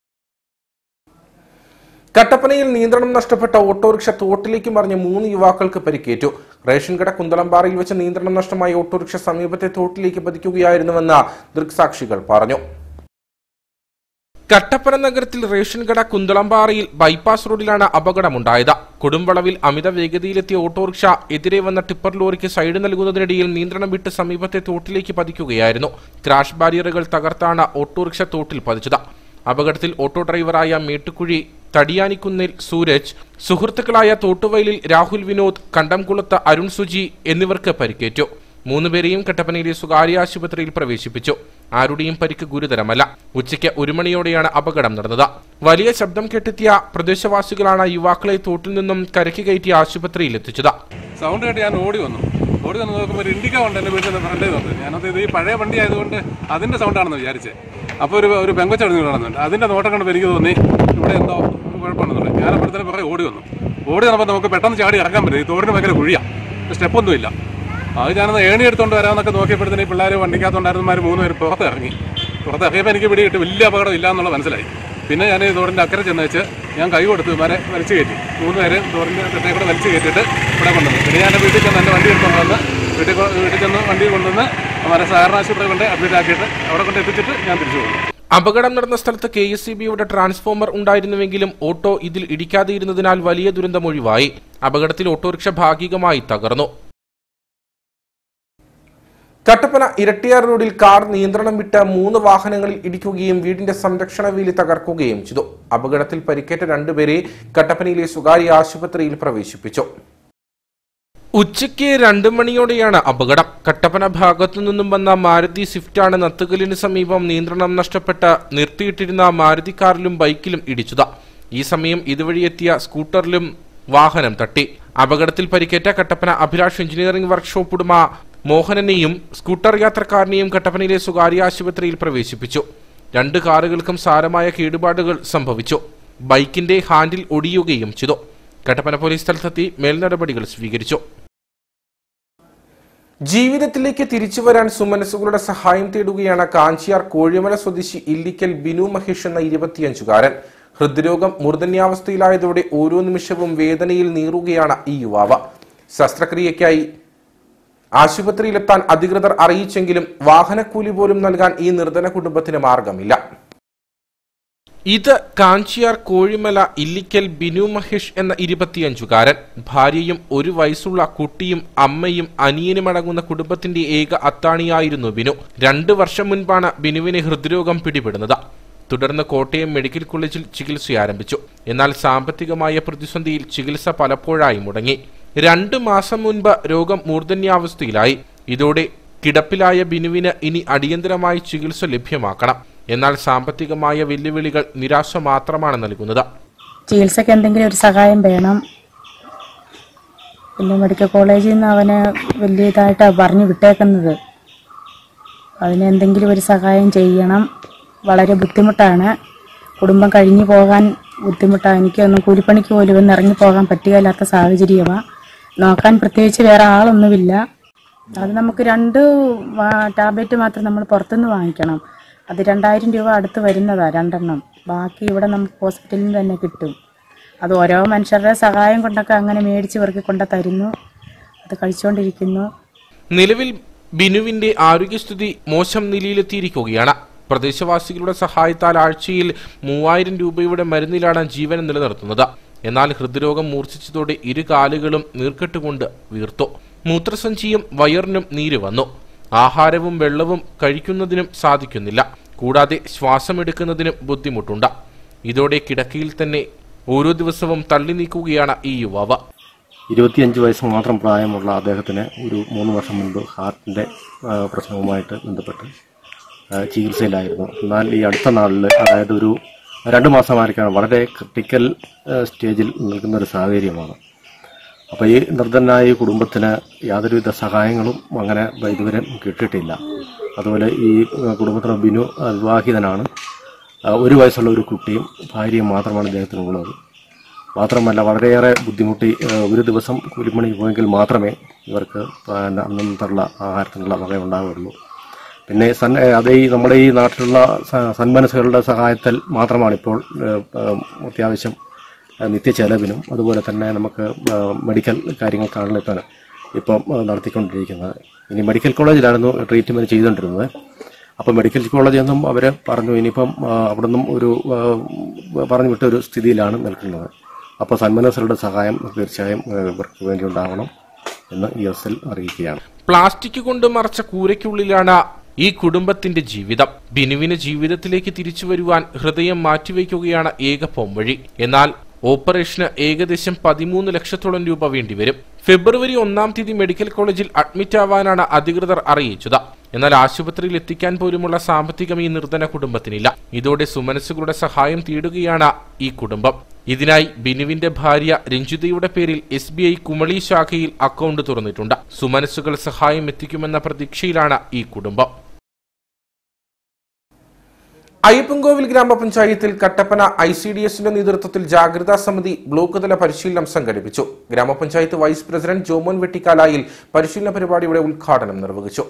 കട്ടപ്പനയിൽ നിയന്ത്രണം നഷ്ടപ്പെട്ട ഓട്ടോറിക്ഷ തോട്ടിലേക്ക് മറിഞ്ഞ് മൂന്ന് യുവാക്കൾക്ക് പരിക്കേറ്റു റേഷൻ കട കുന്തളംപാറയിൽ വെച്ച് നിയന്ത്രണം നഷ്ടമായ ഓട്ടോറിക്ഷ സമീപത്തെ തോട്ടിലേക്ക് പതിക്കുകയായിരുന്നുവെന്ന് ദൃക്സാക്ഷികൾ പറഞ്ഞു കട്ടപ്പന നഗരത്തിൽ റേഷൻ കട കുന്തളംപാറയിൽ ബൈപ്പാസ് റോഡിലാണ് അപകടമുണ്ടായത് കൊടുംവളവിൽ അമിത വേഗതയിലെത്തിയ ഓട്ടോറിക്ഷ എതിരെ വന്ന ടിപ്പർ ലോറിക്ക് സൈഡ് നൽകുന്നതിനിടയിൽ നിയന്ത്രണം വിട്ട് സമീപത്തെ തോട്ടിലേക്ക് പതിക്കുകയായിരുന്നു ക്രാഷ് ബാരിയറുകൾ തകർത്താണ് ഓട്ടോറിക്ഷ തോട്ടിൽ പതിച്ചത് അപകടത്തിൽ ഓട്ടോ ഡ്രൈവറായ മേട്ടുകുഴി തടിയാനിക്കുന്നിൽ സൂരജ് സുഹൃത്തുക്കളായ തോട്ടുവയലിൽ രാഹുൽ വിനോദ് കണ്ടംകുളത്ത് അരുൺ സുജി എന്നിവർക്ക് പരിക്കേറ്റു മൂന്നുപേരെയും കട്ടപ്പനയിലെ സ്വകാര്യ ആശുപത്രിയിൽ പ്രവേശിപ്പിച്ചു ആരുടെയും പരിക്ക് ഗുരുതരമല്ല ഉച്ചയ്ക്ക് ഒരു മണിയോടെയാണ് അപകടം നടന്നത് വലിയ ശബ്ദം കെട്ടെത്തിയ പ്രദേശവാസികളാണ് യുവാക്കളെ തോട്ടിൽ നിന്നും കരയ്ക്ക് കയറ്റി ആശുപത്രിയിൽ എത്തിച്ചത് സൗണ്ട് കേട്ട് ഞാൻ ഓടി വന്നു ഓടി വന്ന് നോക്കുമ്പോൾ ഒരു ഇൻഡിക്ക ഉണ്ട് എൻ്റെ വീട്ടിൽ ഫ്രണ്ടേ വന്നത് ഞാനത് ഇത് ഈ പഴയ വണ്ടി ആയതുകൊണ്ട് അതിൻ്റെ സൗണ്ടാണെന്ന് വിചാരിച്ചേ അപ്പോൾ ഒരു ഒരു പെങ്കൊച്ചടഞ്ഞു കാണുന്നുണ്ട് അതിൻ്റെ നോട്ടം കണ്ടപ്പോൾ എനിക്ക് തോന്നി ഇവിടെ എന്തോ കുഴപ്പമുണ്ടെന്നുള്ളത് ഞാൻ അപ്പോഴത്തേനും പുറകെ ഓടി വന്നു ഓടി വന്നപ്പോൾ നമുക്ക് പെട്ടെന്ന് ചാടി ഇറങ്ങാൻ പറ്റും ഈ തോടിന് ഭയങ്കര കുഴിയാണ് സ്റ്റെപ്പൊന്നുമില്ല അത് ഞാനത് ഏണി എടുത്തുകൊണ്ട് വരാമെന്നൊക്കെ നോക്കിയപ്പോഴത്തേന് ഈ പിള്ളേർ വണ്ടിക്കകത്തുണ്ടായിരുന്നമാർ മൂന്ന് പേര് പുറത്ത് ഇറങ്ങി പുറത്ത് ഇറങ്ങിയപ്പോൾ എനിക്ക് പിടിയിട്ട് വലിയ അപകടം ഇല്ല എന്നുള്ള മനസ്സിലായി പിന്നെ ഞാൻ ഈ തോടിൻ്റെ അക്കരെ ചെന്ന് വെച്ച് ഞാൻ കൈ കൊടുത്ത് ഇവരെ വലിച്ചു കയറ്റി മൂന്ന് പേര് തോടിൻ്റെ തെറ്റേ കൂടെ വലിച്ചു കയറ്റിയിട്ട് ഇവിടെ കൊണ്ടുവന്നു പിന്നെ ഞാൻ എൻ്റെ വീട്ടിൽ ചെന്ന് എൻ്റെ വണ്ടി എടുത്തുകൊണ്ട് വന്ന് വീട്ടിൽ കൊ- വീട്ടിൽ ചെന്ന് വണ്ടി കൊണ്ടുവന്ന് അവരെ സഹകരണ ആശുപത്രി കൊണ്ട് അഡ്മിറ്റ് ആക്കിയിട്ട് അവിടെ കൊണ്ട് എത്തിച്ചിട്ട് ഞാൻ തിരിച്ചു പോകുന്നു അപകടം നടന്ന സ്ഥലത്ത് കെ എസ് സി ബിയുടെ ട്രാൻസ്ഫോമർ ഉണ്ടായിരുന്നുവെങ്കിലും ഓട്ടോ ഇതിൽ ഇടിക്കാതെയിരുന്നതിനാൽ വലിയ ദുരന്തം ഒഴിവായി അപകടത്തിൽ ഓട്ടോറിക്ഷ ഭാഗികമായി തകർന്നു കട്ടപ്പന ഇരട്ടിയാർ റോഡിൽ കാർ നിയന്ത്രണം വിട്ട് മൂന്ന് വാഹനങ്ങളിൽ ഇടിക്കുകയും വീടിന്റെ സംരക്ഷണ വേലി തകർക്കുകയും ചെയ്തു അപകടത്തിൽ പരിക്കേറ്റ രണ്ടുപേരെ കട്ടപ്പനയിലെ സ്വകാര്യ ആശുപത്രിയിൽ പ്രവേശിപ്പിച്ചു ഉച്ചയ്ക്ക് രണ്ട് മണിയോടെയാണ് അപകടം കട്ടപ്പന ഭാഗത്തു നിന്നും വന്ന മാരുതി സ്വിഫ്റ്റാണ് നത്തുകലിന് സമീപം നിയന്ത്രണം നഷ്ടപ്പെട്ട് നിർത്തിയിട്ടിരുന്ന മാരുതി കാറിലും ബൈക്കിലും ഇടിച്ചത് ഈ സമയം ഇതുവഴി എത്തിയ സ്കൂട്ടറിലും വാഹനം തട്ടി അപകടത്തിൽ പരിക്കേറ്റ കട്ടപ്പന അഭിലാഷ് എഞ്ചിനീയറിംഗ് വർക്ക്ഷോപ്പ് ഉടമ മോഹനനെയും സ്കൂട്ടർ യാത്രക്കാരനെയും കട്ടപ്പനയിലെ സ്വകാര്യ ആശുപത്രിയിൽ പ്രവേശിപ്പിച്ചു രണ്ട് കാറുകൾക്കും സാരമായ കേടുപാടുകൾ സംഭവിച്ചു ബൈക്കിന്റെ ഹാൻഡിൽ ഒടിയുകയും ചെയ്തു കട്ടപ്പന പോലീസ് സ്ഥലത്തെത്തി മേൽനടപടികൾ സ്വീകരിച്ചു ജീവിതത്തിലേക്ക് തിരിച്ചു വരാൻ സുമനസുകളുടെ സഹായം തേടുകയാണ് കാഞ്ചിയാർ കോഴിമല സ്വദേശി ഇല്ലിക്കൽ ബിനു മഹേഷ് എന്ന ഇരുപത്തിയഞ്ചുകാരൻ ഹൃദ്രോഗം മൂർധന്യാവസ്ഥയിലായതോടെ ഓരോ നിമിഷവും വേദനയിൽ നീറുകയാണ് ഈ യുവാവ് ശസ്ത്രക്രിയയ്ക്കായി ആശുപത്രിയിലെത്താൻ അധികൃതർ അറിയിച്ചെങ്കിലും വാഹനക്കൂലി പോലും നൽകാൻ ഈ നിർധന കുടുംബത്തിന് മാർഗമില്ല ഇത് കാഞ്ചിയാർ കോഴിമല ഇല്ലിക്കൽ ബിനു മഹേഷ് എന്ന ഇരുപത്തിയഞ്ചുകാരൻ ഭാര്യയും ഒരു വയസ്സുള്ള കുട്ടിയും അമ്മയും അനിയനുമടങ്ങുന്ന കുടുംബത്തിന്റെ ഏക അത്താണിയായിരുന്നു ബിനു രണ്ടു വർഷം മുൻപാണ് ബിനുവിന് ഹൃദ്രോഗം പിടിപെടുന്നത് തുടർന്ന് കോട്ടയം മെഡിക്കൽ കോളേജിൽ ചികിത്സ ആരംഭിച്ചു എന്നാൽ സാമ്പത്തികമായ പ്രതിസന്ധിയിൽ ചികിത്സ പലപ്പോഴായി മുടങ്ങി രണ്ടു മാസം മുൻപ് രോഗം മൂർധന്യാവസ്ഥയിലായി ഇതോടെ കിടപ്പിലായ ബിനുവിന് ഇനി അടിയന്തരമായി ചികിത്സ ലഭ്യമാക്കണം എന്നാൽ സാമ്പത്തികമായ വെല്ലുവിളികൾ നിരാശ മാത്രമാണ് നൽകുന്നത് ചികിത്സയ്ക്ക് എന്തെങ്കിലും ഒരു സഹായം വേണം പിന്നെ മെഡിക്കൽ കോളേജിൽ നിന്ന് അവനെ വലിയ ഇതായിട്ടാണ് പറഞ്ഞു വിട്ടേക്കുന്നത് അതിന് എന്തെങ്കിലും ഒരു സഹായം ചെയ്യണം വളരെ ബുദ്ധിമുട്ടാണ് കുടുംബം കഴിഞ്ഞു പോകാൻ ബുദ്ധിമുട്ടാണ് എനിക്കൊന്നും കൂലിപ്പണിക്ക് പോലും ഒന്ന് ഇറങ്ങി പോകാൻ പറ്റുകയില്ലാത്ത സാഹചര്യമാണ് നോക്കാൻ പ്രത്യേകിച്ച് വേറെ ആളൊന്നുമില്ല അത് നമുക്ക് രണ്ട് വാ- ടാബ്ലറ്റ് മാത്രം നമ്മൾ പുറത്തുനിന്ന് വാങ്ങിക്കണം അത് രണ്ടായിരം രൂപ അടുത്ത് വരുന്നതാണ് രണ്ടെണ്ണം ബാക്കി ഇവിടെ നമുക്ക് ഹോസ്പിറ്റലിൽ നിന്ന് തന്നെ കിട്ടും അത് ഓരോ മനുഷ്യരുടെ സഹായം കൊണ്ടൊക്കെ അങ്ങനെ മേടിച്ച് ഇവർക്ക് കൊണ്ട് തരുന്നു അത് കഴിച്ചുകൊണ്ടിരിക്കുന്നു നിലവിൽ ബിനുവിന്റെ ആരോഗ്യസ്ഥിതി മോശം നിലയിലെത്തിയിരിക്കുകയാണ് പ്രദേശവാസികളുടെ സഹായത്താൽ ആഴ്ചയിൽ മൂവായിരം രൂപയുടെ മരുന്നിലാണ് ജീവൻ നിലനിർത്തുന്നത് എന്നാൽ ഹൃദ്രോഗം മൂർച്ഛിച്ചതോടെ ഇരു കാലുകളും നീർക്കെട്ടുകൊണ്ട് വീർത്തു മൂത്രസഞ്ചിയും വയറിനും നീര് വന്നു ആഹാരവും വെള്ളവും കഴിക്കുന്നതിനും സാധിക്കുന്നില്ല കൂടാതെ ശ്വാസമെടുക്കുന്നതിനും ബുദ്ധിമുട്ടുണ്ട് ഇതോടെ കിടക്കയിൽ തന്നെ ഓരോ ദിവസവും തള്ളി നീക്കുകയാണ് ഈ യുവാവ് ഇരുപത്തിയഞ്ച് വയസ്സ് മാത്രം പ്രായമുള്ള അദ്ദേഹത്തിന് ഒരു മൂന്ന് വർഷം മുൻപ് ഹാർട്ടിൻ്റെ പ്രശ്നവുമായിട്ട് ബന്ധപ്പെട്ട് ആ, ചികിത്സയിലായിരുന്നു എന്നാൽ ഈ അടുത്ത നാളിൽ അതായത് ഒരു രണ്ട് മാസമായിരിക്കാണ് വളരെ ക്രിട്ടിക്കൽ സ്റ്റേജിൽ നിൽക്കുന്ന ഒരു സാഹചര്യമാണ് അപ്പോൾ ഈ നിർദ്ധനായ ഈ കുടുംബത്തിന് യാതൊരുവിധ സഹായങ്ങളും അങ്ങനെ ഇതുവരെ കിട്ടിയിട്ടില്ല അതുപോലെ ഈ ആ, കുടുംബത്തിന് ബിനു ആ, വിവാഹിതനാണ് ആ, ഒരു വയസ്സുള്ള ഒരു കുട്ടിയും ഭാര്യയും മാത്രമാണ് ഇദ്ദേഹത്തിനുള്ളത് മാത്രമല്ല വളരെയേറെ ബുദ്ധിമുട്ടി ആ, ഒരു ദിവസം കൂലിപ്പണിക്ക് പോയെങ്കിൽ മാത്രമേ ഇവർക്ക് പിന്നെ അന്നന്നുള്ള ആഹാരത്തിനുള്ള വക ഉണ്ടാവുകയുള്ളൂ പിന്നെ സൻ അത് ഈ നമ്മുടെ ഈ നാട്ടിലുള്ള സ- സന്മനസ്സുകളുടെ സഹായത്തിൽ മാത്രമാണ് ഇപ്പോൾ ആ, ആ, അത്യാവശ്യം ആ, നിത്യ ചെലവിനും അതുപോലെ തന്നെ നമുക്ക് ആ, മെഡിക്കൽ കാര്യങ്ങൾക്കാണല്ലോ ഇപ്പം ഇപ്പം ആ, നടത്തിക്കൊണ്ടിരിക്കുന്നത് ഇനി മെഡിക്കൽ കോളേജിലായിരുന്നു ട്രീറ്റ്മെൻറ്റ് ചെയ്തുകൊണ്ടിരുന്നത് അപ്പോൾ മെഡിക്കൽ കോളേജിൽ നിന്നും അവർ പറഞ്ഞു ഇനിയിപ്പം ആ, അവിടെ നിന്നും ഒരു ആ, പറഞ്ഞു വിട്ട ഒരു സ്ഥിതിയിലാണ് നിൽക്കുന്നത് അപ്പോൾ സന്മനസ്സുകളുടെ സഹായം തീർച്ചയായും ആ, ഇവർക്ക് വേണ്ടി ഉണ്ടാവണം എന്ന് ഇ എസ് എൽ അറിയിക്കുകയാണ് പ്ലാസ്റ്റിക് കൊണ്ട് മറച്ച കൂരയ്ക്കുള്ളിലാണ് ഈ കുടുംബത്തിന്റെ ജീവിതം ബിനുവിന് ജീവിതത്തിലേക്ക് തിരിച്ചു വരുവാൻ ഹൃദയം മാറ്റിവെക്കുകയാണ് ഏക പോംവഴി എന്നാൽ ഓപ്പറേഷന് ഏകദേശം പതിമൂന്ന് ലക്ഷത്തോളം രൂപ വേണ്ടിവരും ഫെബ്രുവരി ഒന്നാം തീയതി മെഡിക്കൽ കോളേജിൽ അഡ്മിറ്റ് ആവാനാണ് അധികൃതർ അറിയിച്ചത് എന്നാൽ ആശുപത്രിയിൽ എത്തിക്കാൻ പോലുമുള്ള സാമ്പത്തികം ഈ നിർധന കുടുംബത്തിനില്ല ഇതോടെ സുമനസ്സുകളുടെ സഹായം തേടുകയാണ് ഈ കുടുംബം ഇതിനായി ബിനുവിന്റെ ഭാര്യ രഞ്ജിതയുടെ പേരിൽ എസ് ബി ഐ കുമളി ശാഖയിൽ അക്കൗണ്ട് തുറന്നിട്ടുണ്ട് സുമനസ്സുകൾ സഹായം എത്തിക്കുമെന്ന പ്രതീക്ഷയിലാണ് ഈ കുടുംബം അയ്യപ്പൻകോവിൽ ഗ്രാമപഞ്ചായത്തിൽ കട്ടപ്പന ഐ സി ഡി എസിന്റെ നേതൃത്വത്തിൽ ജാഗ്രതാ സമിതി ബ്ലോക്ക് തല പരിശീലനം സംഘടിപ്പിച്ചു ഗ്രാമപഞ്ചായത്ത് വൈസ് പ്രസിഡന്റ് ജോമോൻ വെട്ടിക്കാലായിൽ പരിശീലന പരിപാടിയുടെ ഉദ്ഘാടനം നിർവഹിച്ചു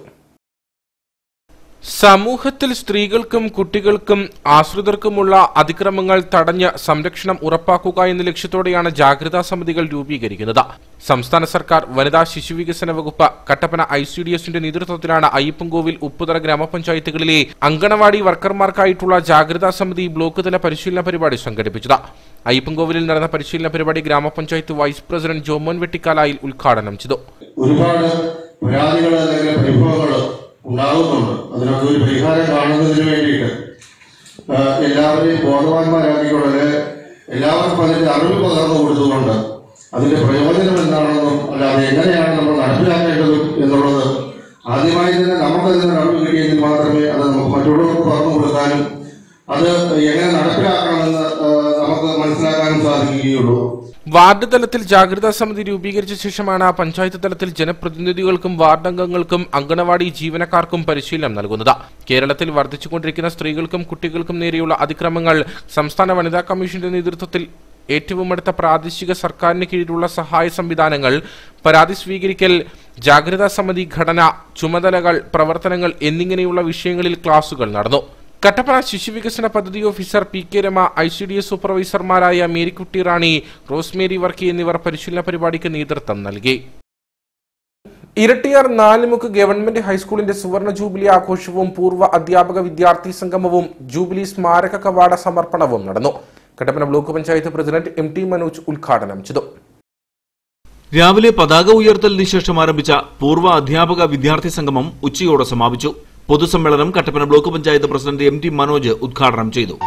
സമൂഹത്തിൽ സ്ത്രീകൾക്കും കുട്ടികൾക്കും ആശ്രിതർക്കുമുള്ള അതിക്രമങ്ങൾ തടഞ്ഞ് സംരക്ഷണം ഉറപ്പാക്കുക എന്ന ലക്ഷ്യത്തോടെയാണ് ജാഗ്രതാ സമിതികൾ രൂപീകരിക്കുന്നത് സംസ്ഥാന സർക്കാർ വനിതാ ശിശുവികസന വകുപ്പ് കട്ടപ്പന ഐ സി ഡി എസിന്റെ നേതൃത്വത്തിലാണ് അയ്യപ്പൻകോവിൽ ഉപ്പുതറ ഗ്രാമപഞ്ചായത്തുകളിലെ അങ്കണവാടി വർക്കർമാർക്കായിട്ടുള്ള ജാഗ്രതാ സമിതി ബ്ലോക്ക് തല പരിശീലന പരിപാടി സംഘടിപ്പിച്ചത് അയ്യപ്പൻകോവിലിൽ നടന്ന പരിശീലന പരിപാടി ഗ്രാമപഞ്ചായത്ത് വൈസ് പ്രസിഡന്റ് ജോമോൻ വെട്ടിക്കാലായിൽ ഉദ്ഘാടനം ചെയ്തു ഒരുപാട് പരാതികൾ അല്ലെങ്കിൽ പരിഭവങ്ങൾ ഉണ്ടാകുന്നുണ്ട് അതിനൊക്കെ ഒരു പരിഹാരം കാണുന്നതിന് വേണ്ടിയിട്ട് ആ, എല്ലാവരെയും ബോധവാന്മാരാക്കിക്കൊണ്ട് അല്ലെങ്കിൽ എല്ലാവർക്കും അതിന്റെ അറിവ് പകർന്നു കൊടുത്തുകൊണ്ട് അതിന്റെ പ്രയോജനം എന്താണെന്നും അല്ല അത് എങ്ങനെയാണ് നമ്മൾ നടപ്പിലാക്കേണ്ടത് എന്നുള്ളത് ആദ്യമായി തന്നെ നമുക്ക് അതിന് അറിവ് കിട്ടിയെങ്കിൽ മാത്രമേ അത് നമുക്ക് മറ്റുള്ളവർക്ക് പറഞ്ഞു കൊടുക്കാനും അത് എങ്ങനെ നടപ്പിലാക്കണമെന്ന് ആ, നമുക്ക് മനസ്സിലാക്കാനും സാധിക്കുകയുള്ളൂ വാർഡ് തലത്തിൽ ജാഗ്രതാ സമിതി രൂപീകരിച്ച ശേഷമാണ് പഞ്ചായത്ത് തലത്തിൽ ജനപ്രതിനിധികൾക്കും വാർഡ് അംഗങ്ങൾക്കും അങ്കണവാടി ജീവനക്കാർക്കും പരിശീലനം നൽകുന്നത് കേരളത്തിൽ വർദ്ധിച്ചുകൊണ്ടിരിക്കുന്ന സ്ത്രീകൾക്കും കുട്ടികൾക്കും നേരെയുള്ള അതിക്രമങ്ങൾ സംസ്ഥാന വനിതാ കമ്മീഷന്റെ നേതൃത്വത്തിൽ ഏറ്റവും അടുത്ത പ്രാദേശിക സർക്കാരിന് കീഴിലുള്ള സഹായ സംവിധാനങ്ങൾ പരാതി സ്വീകരിക്കൽ ജാഗ്രതാ സമിതി ഘടന ചുമതലകൾ പ്രവർത്തനങ്ങൾ എന്നിങ്ങനെയുള്ള വിഷയങ്ങളിൽ ക്ലാസുകൾ നടന്നു കട്ടപ്പന ശിശുവികസന പദ്ധതി officer P K Rama I C D S സൂപ്പർവൈസർമാരായ മേരിക്കുട്ടി റാണി റോസ്മേരി വർക്കി എന്നിവർ പരിശീലന പരിപാടിക്ക് നേതൃത്വം നൽകി ഇരട്ടിയാർ നാലുമുക്ക് ഗവൺമെന്റ് ഹൈസ്കൂളിന്റെ സുവർണ ജൂബിലി ആഘോഷവും പൂർവ്വ അധ്യാപക വിദ്യാർത്ഥി സംഗമവും ജൂബിലി സ്മാരക കവാട സമർപ്പണവും നടന്നു Kattappana block panchayat president M T Manoj ഉദ്ഘാടനം ചെയ്തു രാവിലെ പതാക ഉയർത്തലിന് ശേഷം ആരംഭിച്ച പൂർവ്വ അധ്യാപക വിദ്യാർത്ഥി സംഗമം ഉച്ചയോടെ സമാപിച്ചു പൊതുസമ്മേളനം Kattappana block panchayat president M T Manoj ഉദ്ഘാടനം ചെയ്തു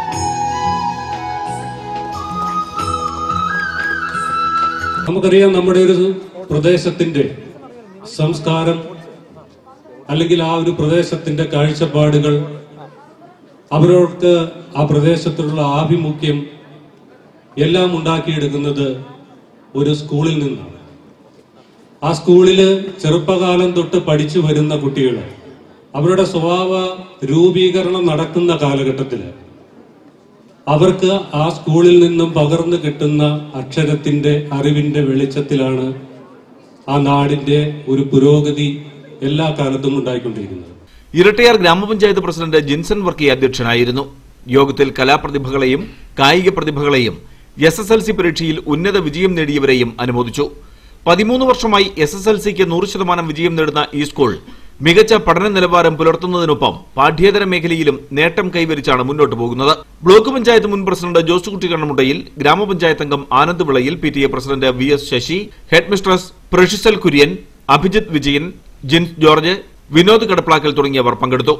നമുക്കറിയാം നമ്മുടെ ഒരു പ്രദേശത്തിന്റെ സംസ്കാരം അല്ലെങ്കിൽ ആ ഒരു പ്രദേശത്തിന്റെ കാഴ്ചപ്പാടുകൾ അവർക്ക് ആ പ്രദേശത്തിലുള്ള ആഭിമുഖ്യം എല്ലാം ഉണ്ടാക്കിയെടുക്കുന്നത് ഒരു സ്കൂളിൽ നിന്നാണ് ആ സ്കൂളിൽ ചെറുപ്പകാലം തൊട്ട് പഠിച്ചു വരുന്ന കുട്ടികൾ അവരുടെ സ്വഭാവ രൂപീകരണം നടക്കുന്ന കാലഘട്ടത്തിൽ അവർക്ക് ആ സ്കൂളിൽ നിന്നും പകർന്നു കിട്ടുന്ന അക്ഷരത്തിന്റെ അറിവിന്റെ വെളിച്ചത്തിലാണ് ആ നാടിന്റെ ഒരു പുരോഗതി എല്ലാ കാലത്തും ഉണ്ടായിക്കൊണ്ടിരിക്കുന്നത് ഇരട്ടയാർ ഗ്രാമപഞ്ചായത്ത് പ്രസിഡന്റ് ജിൻസൺ വർക്കി അധ്യക്ഷനായിരുന്നു യോഗത്തിൽ കലാപ്രതിഭകളെയും കായിക പ്രതിഭകളെയും എസ് എസ് എൽ സി പരീക്ഷയിൽ ഉന്നത വിജയം നേടിയവരെയും അനുമോദിച്ചു പതിമൂന്ന് വർഷമായി എസ് എസ് എൽ സിക്ക് നൂറ് ശതമാനം വിജയം നേടുന്ന ഈ സ്കൂൾ മികച്ച പഠന നിലവാരം പുലർത്തുന്നതിനൊപ്പം പാഠ്യേതര മേഖലയിലും നേട്ടം കൈവരിച്ചാണ് മുന്നോട്ട് പോകുന്നത് ബ്ലോക്ക് പഞ്ചായത്ത് മുൻ പ്രസിഡന്റ് ജോസുകുട്ടി കണ്ണമുട്ടയിൽ ഗ്രാമപഞ്ചായത്ത് അംഗം ആനന്ദ് വിളയിൽ P T A president V S Sasi headmistress പ്രഷിസൽ കുര്യൻ അഭിജിത്ത് വിജയൻ ജിൻസ് ജോർജ് വിനോദ് കടപ്ലാക്കൽ തുടങ്ങിയവർ പങ്കെടുത്തു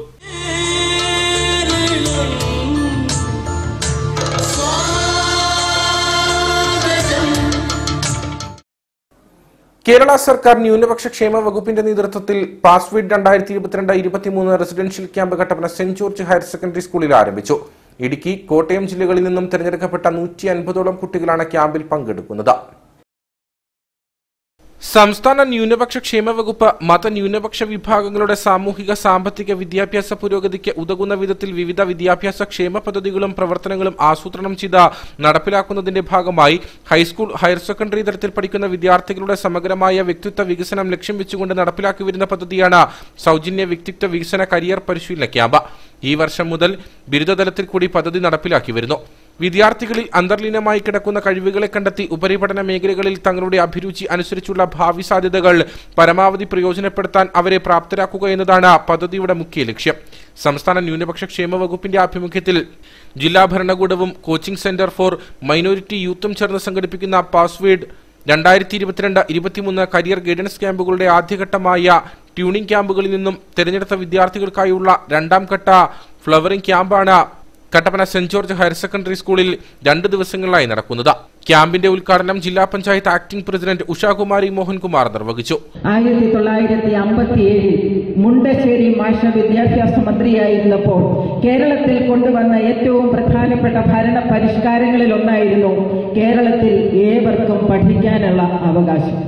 കേരള സർക്കാർ ന്യൂനപക്ഷ ക്ഷേമ വകുപ്പിന്റെ നേതൃത്വത്തിൽ പാസ്വേഡ് രണ്ടായിരത്തി ഇരുപത്തിരണ്ട് ഇരുപത്തിമൂന്ന് residential camp Kattappana saint George higher secondary സ്കൂളിൽ ആരംഭിച്ചു ഇടുക്കി കോട്ടയം ജില്ലകളിൽ നിന്നും തിരഞ്ഞെടുക്കപ്പെട്ട നൂറ്റി അൻപതോളം കുട്ടികളാണ് ക്യാമ്പിൽ പങ്കെടുക്കുന്നത് സംസ്ഥാന ന്യൂനപക്ഷ ക്ഷേമ വകുപ്പ് മതന്യൂനപക്ഷ വിഭാഗങ്ങളുടെ സാമൂഹിക സാമ്പത്തിക വിദ്യാഭ്യാസ പുരോഗതിക്ക് ഉതകുന്ന വിധത്തിൽ വിവിധ വിദ്യാഭ്യാസ ക്ഷേമ പദ്ധതികളും പ്രവർത്തനങ്ങളും ആസൂത്രണം ചെയ്ത് നടപ്പിലാക്കുന്നതിന്റെ ഭാഗമായി ഹൈസ്കൂൾ ഹയർ സെക്കൻഡറി തലത്തിൽ പഠിക്കുന്ന വിദ്യാർത്ഥികളുടെ സമഗ്രമായ വ്യക്തിത്വ വികസനം ലക്ഷ്യം വെച്ചുകൊണ്ട് നടപ്പിലാക്കി വരുന്ന പദ്ധതിയാണ് സൗജന്യ വ്യക്തിത്വ വികസന കരിയർ പരിശീലന ക്യാമ്പ് ഈ വർഷം മുതൽ ബിരുദതലത്തിൽ കൂടി പദ്ധതി നടപ്പിലാക്കി വരുന്നു വിദ്യാർത്ഥികളിൽ അന്തർലീനമായി കിടക്കുന്ന കഴിവുകളെ കണ്ടെത്തി ഉപരിപഠന മേഖലകളിൽ തങ്ങളുടെ അഭിരുചി അനുസരിച്ചുള്ള ഭാവി സാധ്യതകൾ പരമാവധി പ്രയോജനപ്പെടുത്താൻ അവരെ പ്രാപ്തരാക്കുക എന്നതാണ് പദ്ധതിയുടെ മുഖ്യ ലക്ഷ്യം സംസ്ഥാന ന്യൂനപക്ഷ ക്ഷേമ വകുപ്പിന്റെ ആഭിമുഖ്യത്തിൽ ജില്ലാ ഭരണകൂടവും കോച്ചിംഗ് സെന്റർ ഫോർ മൈനോറിറ്റി യൂത്തും ചേർന്ന് സംഘടിപ്പിക്കുന്ന പാസ്വേഡ് രണ്ടായിരത്തി ഇരുപത്തിരണ്ട് ഇരുപത്തിമൂന്ന് കരിയർ ഗൈഡൻസ് ക്യാമ്പുകളുടെ ആദ്യഘട്ടമായ ട്യൂണിംഗ് ക്യാമ്പുകളിൽ നിന്നും തിരഞ്ഞെടുത്ത വിദ്യാർത്ഥികൾക്കായുള്ള രണ്ടാം ഘട്ട ഫ്ലവറിംഗ് ക്യാമ്പാണ് Kattappana saint George higher secondary സ്കൂളിൽ രണ്ട് ദിവസങ്ങളിലായി നടക്കുന്നത് ക്യാമ്പിന്റെ ഉദ്ഘാടനം ജില്ലാ പഞ്ചായത്ത് ആക്ടിംഗ് പ്രസിഡന്റ് ഉഷാകുമാരി മോഹൻകുമാർ നിർവഹിച്ചു ആയിരത്തി തൊള്ളായിരത്തി അമ്പത്തിയേഴിൽ മുണ്ടശ്ശേരി മാഷ വിദ്യാഭ്യാസ മന്ത്രിയായിരുന്നപ്പോൾ കേരളത്തിൽ കൊണ്ടുവന്ന ഏറ്റവും പ്രധാനപ്പെട്ട ഭരണ പരിഷ്കാരങ്ങളിൽ ഒന്നായിരുന്നു കേരളത്തിൽ ഏവർക്കും പഠിക്കാനുള്ള അവകാശം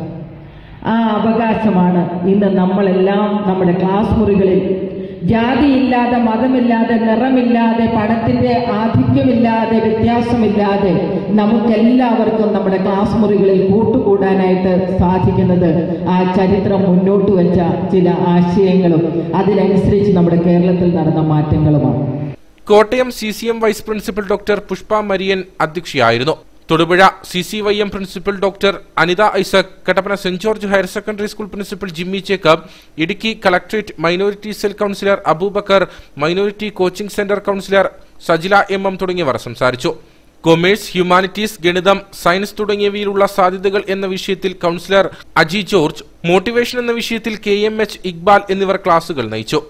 ആ അവകാശമാണ് ഇന്ന് നമ്മളെല്ലാം നമ്മുടെ ക്ലാസ് മുറികളിൽ ജാതിയില്ലാതെ മതമില്ലാതെ നിറമില്ലാതെ പണത്തിന്റെ ആധിക്യമില്ലാതെ വ്യത്യാസമില്ലാതെ നമുക്കെല്ലാവർക്കും നമ്മുടെ ക്ലാസ് മുറികളിൽ കൂട്ടുകൂടാനായിട്ട് സാധിക്കുന്നത് ആ ചരിത്രം മുന്നോട്ട് വെച്ച ചില ആശയങ്ങളും അതിനനുസരിച്ച് നമ്മുടെ കേരളത്തിൽ നടന്ന മാറ്റങ്ങളുമാണ് Kottayam C C M vice principal doctor Pushpa Marian അധ്യക്ഷയായിരുന്നു Thodupuzha C C Y M principal doctor Anitha Isaac Kattappana saint George higher secondary school principal Jimmy Jacob Idukki collectorate minority cell counsellor Aboobacker minority coaching centre counsellor Sajila M M തുടങ്ങിയവർ സംസാരിച്ചു commerce humanities ഗണിതം science തുടങ്ങിയവയിലുള്ള സാധ്യതകൾ എന്ന വിഷയത്തിൽ councillor Aji George motivation എന്ന വിഷയത്തിൽ K M H Iqbal എന്നിവർ ക്ലാസുകൾ നയിച്ചു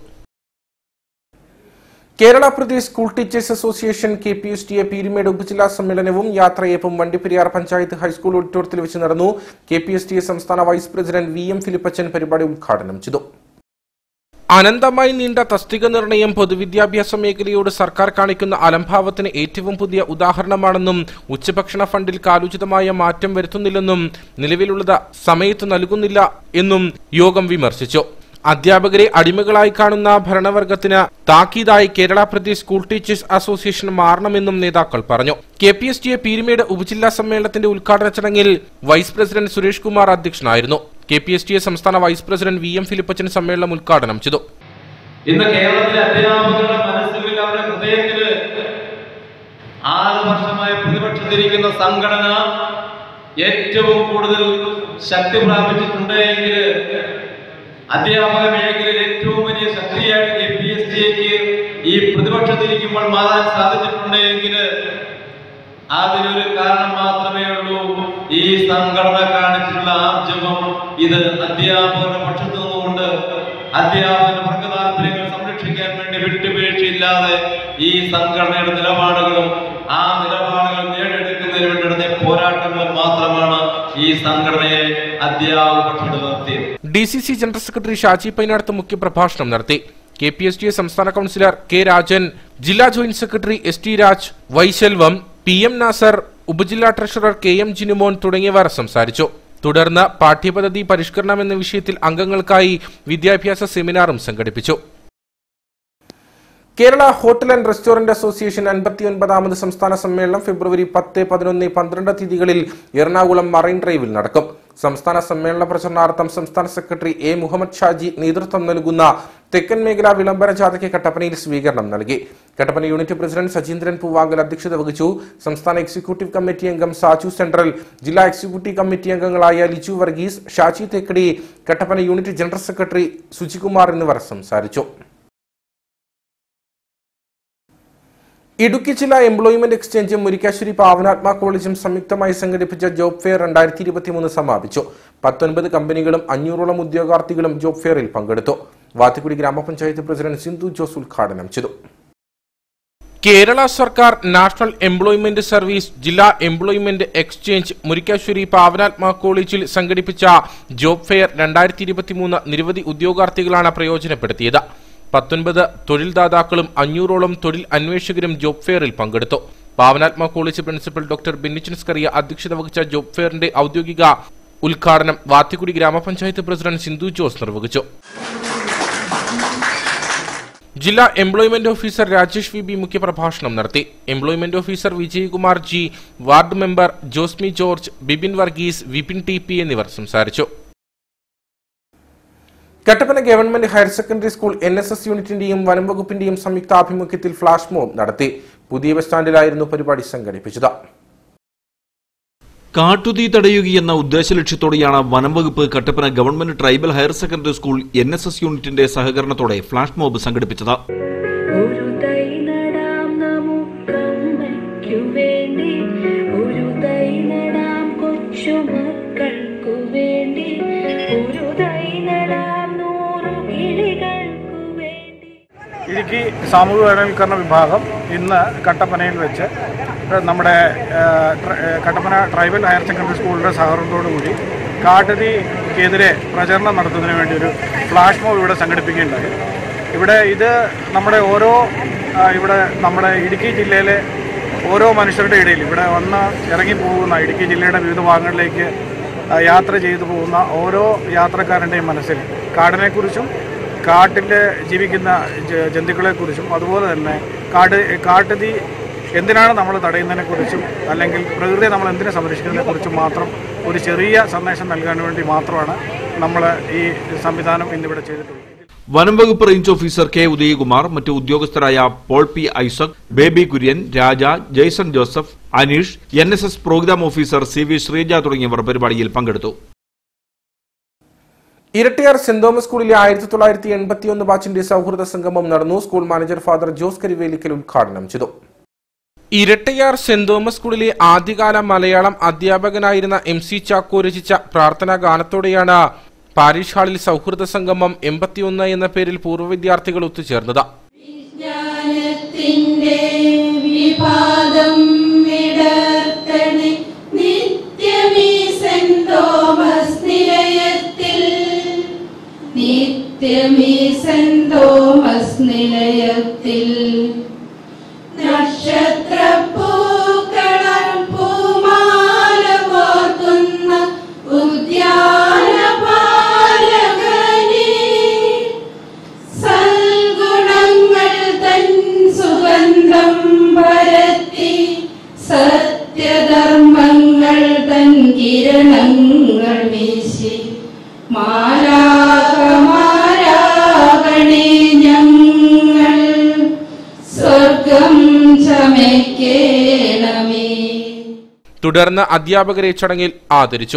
Kerala Pradesh school teachers association K P S T A Peermade ഉപജില്ലാ സമ്മേളനവും യാത്രയപ്പും വണ്ടിപ്പെരിയാർ പഞ്ചായത്ത് ഹൈസ്കൂൾ ഓഡിറ്റോറിയത്തിൽ വെച്ച് നടന്നു K P S T A സംസ്ഥാന vice president V M Philippachan പരിപാടി ഉദ്ഘാടനം ചെയ്തു അനന്തമായി നീണ്ട തസ്തിക നിർണയം പൊതുവിദ്യാഭ്യാസ മേഖലയോട് സർക്കാർ കാണിക്കുന്ന അലംഭാവത്തിന് ഏറ്റവും പുതിയ ഉദാഹരണമാണെന്നും ഉച്ചഭക്ഷണ ഫണ്ടിൽ കാലോചിതമായ മാറ്റം വരുത്തുന്നില്ലെന്നും നിലവിലുള്ളത് സമയത്ത് നൽകുന്നില്ല എന്നും യോഗം വിമർശിച്ചു അധ്യാപകരെ അടിമകളായി കാണുന്ന ഭരണവർഗത്തിന് താക്കീതായി Kerala Pradesh school teachers association മാറണമെന്നും നേതാക്കൾ പറഞ്ഞു K P S T A Peermade ഉപജില്ലാ സമ്മേളനത്തിന്റെ ഉദ്ഘാടന ചടങ്ങിൽ വൈസ് പ്രസിഡന്റ് സുരേഷ് കുമാർ അധ്യക്ഷനായിരുന്നു K P S T A സംസ്ഥാന vice president V M Philippachan സമ്മേളനം ഉദ്ഘാടനം ചെയ്തു ഇന്ന് കേരളത്തിലെ അധ്യാപകരുടെ മനസ്സിൽ അവരുടെ ഹൃദയത്തില് ആറ് വർഷമായി പ്രതിപക്ഷത്തിരിക്കുന്ന സംഘടന ഏറ്റവും കൂടുതൽ ശക്തി പ്രാപിച്ചിട്ടുണ്ട് എങ്കിൽ അധ്യാപക മേഖലയിൽ ഏറ്റവും വലിയ ശക്തിയായിട്ട് കെ പി എസ് ടിക്ക് ഈ പ്രതിപക്ഷത്തിരിക്കുമ്പോൾ മാറാൻ സാധിച്ചിട്ടുണ്ട് എങ്കിൽ അതിനൊരു കാരണം മാത്രമേ ഉള്ളൂ ഈ സംഘടന കാണിച്ചിട്ടുള്ള ആർജവം ഇത് അധ്യാപകരുടെ പക്ഷത്തു നിന്നുകൊണ്ട് അധ്യാപകരുടെ വർഗ താല്പര്യങ്ങൾ സംരക്ഷിക്കാൻ വേണ്ടി വിട്ടുവീഴ്ചയില്ലാതെ ഈ സംഘടനയുടെ നിലപാടുകളും ആ നിലപാടുകൾ നേടിയെടുക്കുന്നതിന് വേണ്ടി നടത്തിയ പോരാട്ടങ്ങളും മാത്രമാണ് ഈ സംഘടനയെ അധ്യാപക പക്ഷത്ത് നിർത്തിയത് D C C general secretary Shaji Painadath മുഖ്യപ്രഭാഷണം നടത്തി K P S T A സംസ്ഥാന കൌൺസിലർ കെ രാജൻ ജില്ലാ joint secretary S T Raj Vaiselvam P M Nasar ഉപജില്ലാ ട്രഷറർ കെ എം ജിനുമോൻ തുടങ്ങിയവർ സംസാരിച്ചു തുടർന്ന് പാഠ്യപദ്ധതി പരിഷ്കരണം എന്ന വിഷയത്തിൽ അംഗങ്ങൾക്കായി വിദ്യാഭ്യാസ സെമിനാറും സംഘടിപ്പിച്ചു Kerala hotel and restaurant association അൻപത്തിയൊൻപതാമത് സംസ്ഥാന സമ്മേളനം ഫെബ്രുവരി പത്ത് പതിനൊന്ന് പന്ത്രണ്ട് തീയതികളിൽ എറണാകുളം മറൈൻ ഡ്രൈവിൽ നടക്കും സംസ്ഥാന സമ്മേളന പ്രചരണാർത്ഥം സംസ്ഥാന സെക്രട്ടറി എ മുഹമ്മദ് ഷാജി നേതൃത്വം നൽകുന്ന തെക്കൻ മേഖല വിളംബര ജാഥയ്ക്ക് കട്ടപ്പനയിൽ സ്വീകരണം നൽകി കട്ടപ്പന യൂണിറ്റ് പ്രസിഡന്റ് സജീന്ദ്രൻ പൂവാങ്കൽ അധ്യക്ഷത വഹിച്ചു സംസ്ഥാന എക്സിക്യൂട്ടീവ് കമ്മിറ്റി അംഗം സാജു സെൻട്രൽ ജില്ലാ എക്സിക്യൂട്ടീവ് കമ്മിറ്റി അംഗങ്ങളായ Liju Varghese Shaji Thekkady Kattappana unit general secretary Sujikumar എന്നിവർ സംസാരിച്ചു ഇടുക്കി ജില്ലാ എംപ്ലോയ്മെന്റ് എക്സ്ചേഞ്ചും മുരിക്കാശ്ശേരി പാവനാത്മ കോളേജും സംയുക്തമായി സംഘടിപ്പിച്ച ജോബ് ഫെയർ രണ്ടായിരത്തി ഇരുപത്തിമൂന്ന് സമാപിച്ചു പത്തൊൻപത് കമ്പനികളും അഞ്ഞൂറോളം ഉദ്യോഗാർത്ഥികളും ജോബ് ഫെയറിൽ പങ്കെടുത്തു വാത്തിക്കുടി ഗ്രാമപഞ്ചായത്ത് പ്രസിഡന്റ് സിന്ധു ജോസ് ഉദ്ഘാടനം ചെയ്തു കേരള സർക്കാർ നാഷണൽ എംപ്ലോയ്മെന്റ് സർവീസ് ജില്ലാ എംപ്ലോയ്മെന്റ് എക്സ്ചേഞ്ച് മുരിക്കാശ്ശേരി പാവനാത്മ കോളേജിൽ സംഘടിപ്പിച്ച ജോബ് ഫെയർ രണ്ടായിരത്തി ഇരുപത്തിമൂന്ന് നിരവധി ഉദ്യോഗാർത്ഥികളാണ് പ്രയോജനപ്പെടുത്തിയത് പത്തൊൻപത് തൊഴിൽദാതാക്കളും അഞ്ഞൂറോളം തൊഴിൽ അന്വേഷകരും ജോബ് ഫെയറിൽ പങ്കെടുത്തു Pavanatma college principal doctor Bennichan Scaria അധ്യക്ഷത വഹിച്ച ജോബ് ഫെയറിന്റെ ഔദ്യോഗിക ഉദ്ഘാടനം വാത്തിക്കുടി ഗ്രാമപഞ്ചായത്ത് പ്രസിഡന്റ് സിന്ധു ജോസ് നിർവഹിച്ചു ജില്ലാ employment officer Rajesh V B മുഖ്യപ്രഭാഷണം നടത്തി employment officer Vijayakumar G ward member Josmi George Bibin Varghese Vipin T P എന്നിവർ സംസാരിച്ചു Kattappana government higher secondary school N S S യൂണിറ്റിന്റെയും വനം വകുപ്പിന്റെയും സംയുക്ത ആഭിമുഖ്യത്തിൽ ഫ്ലാഷ് മോബ് നടത്തി പുതിയ ബസ് സ്റ്റാൻഡിലായിരുന്നു പരിപാടി സംഘടിപ്പിച്ചത് കാട്ടുതീ തടയുകയെന്ന ഉദ്ദേശലക്ഷ്യത്തോടെയാണ് വനം വകുപ്പ് Kattappana government tribal higher secondary school N S S യൂണിറ്റിന്റെ സഹകരണത്തോടെ ഫ്ലാഷ് മോബ് സംഘടിപ്പിച്ചത് ഒരു തൈ നടാം നമുക്കമ്മയ്ക്കു വേണ്ടി ഒരു തൈ നടാം കൊച്ചുമക്കൾക്കു വേണ്ടി ഒരു തൈ നടാം നൂറു കിളികൾക്കു വേണ്ടി ഇടുക്കി സാമൂഹിക ബോധവൽക്കരണ വിഭാഗം ഇന്ന് കട്ടപ്പനയിൽ വെച്ച് നമ്മുടെ ആ, ട്ര- ആ, കട്ടപ്പന ട്രൈബൽ ഹയർ സെക്കൻഡറി സ്കൂളിൻ്റെ സഹകരണത്തോടുകൂടി കാട്ടുതീക്കെതിരെ പ്രചരണം നടത്തുന്നതിന് വേണ്ടി ഒരു ഫ്ലാഷ് മോബ് ഇവിടെ സംഘടിപ്പിക്കുകയുണ്ടായി ഇവിടെ ഇത് നമ്മുടെ ഓരോ ആ, ഇവിടെ നമ്മുടെ ഇടുക്കി ജില്ലയിലെ ഓരോ മനുഷ്യരുടെ ഇടയിൽ ഇവിടെ വന്ന് ഇറങ്ങി പോകുന്ന ഇടുക്കി ജില്ലയുടെ വിവിധ ഭാഗങ്ങളിലേക്ക് ആ, യാത്ര ചെയ്തു പോകുന്ന ഓരോ യാത്രക്കാരൻ്റെയും മനസ്സിൽ കാടിനെക്കുറിച്ചും കാട്ടിൽ ജീവിക്കുന്ന ജ- ജന്തുക്കളെക്കുറിച്ചും അതുപോലെ തന്നെ കാട് കാട്ടുതീ എന്തിനാണ് നമ്മൾ തടയുന്നതിനെക്കുറിച്ചും അല്ലെങ്കിൽ പ്രകൃതിയെ നമ്മൾ എന്തിനെ സംരക്ഷിക്കുന്നതിനെക്കുറിച്ചും മാത്രം ഒരു ചെറിയ സന്ദേശം നൽകാൻ വേണ്ടി മാത്രമാണ് നമ്മൾ ഈ സംവിധാനം ഇന്നിവിടെ ചെയ്തിട്ടുള്ളത് വനം വകുപ്പ് റേഞ്ച് ഓഫീസർ കെ ഉദയകുമാർ മറ്റു ഉദ്യോഗസ്ഥരായ Paul P Isaac Baby Kurian Raja Jaison Joseph Aneesh N S S programme officer C V Sreeja തുടങ്ങിയവർ പരിപാടിയിൽ പങ്കെടുത്തു ഇരട്ടിയാർ സെന്റ് തോമസ് സ്കൂളിലെ ആയിരത്തി തൊള്ളായിരത്തി എൺപത്തിയൊന്ന് ബാച്ചിന്റെ സൗഹൃദ സംഗമം നടന്നു school manager father Jose Karivelikkal ഉദ്ഘാടനം ചെയ്തു ഇരട്ടയാർ സെന്റ് തോമസ് സ്കൂളിലെ ആദ്യകാല മലയാളം അധ്യാപകനായിരുന്ന എം സി ചാക്കോ രചിച്ച പ്രാർത്ഥനാ ഗാനത്തോടെയാണ് പാരീഷ് ഹാളിൽ സൗഹൃദ സംഗമം എൺപത്തിയൊന്ന് എന്ന പേരിൽ പൂർവ്വ വിദ്യാർത്ഥികൾ ഒത്തുചേർന്നത് ജ്ഞാനത്തിന്റെ വിഭാഗം വിടർത്തണി നിത്യമീ സെന്റ് തോമസ് നിലയത്തിൽ നിത്യമീ സെന്റ് തോമസ് നിലയത്തിൽ നക്ഷത്രപ്പൂക്കളാൽ പൂമാല കോർക്കുന്ന ഉദ്യാനപാലകനേ സൽഗുണങ്ങൾ തൻ സുഗന്ധം പരത്തി സത്യധർമ്മങ്ങൾ തൻ കിരണങ്ങൾ വീശി മാരാകമാരാകണേ ഞങ്ങൾ സ്വർഗം ചമയ്ക്കേണമേ തുടർന്ന് അധ്യാപകരെ ചടങ്ങിൽ ആദരിച്ചു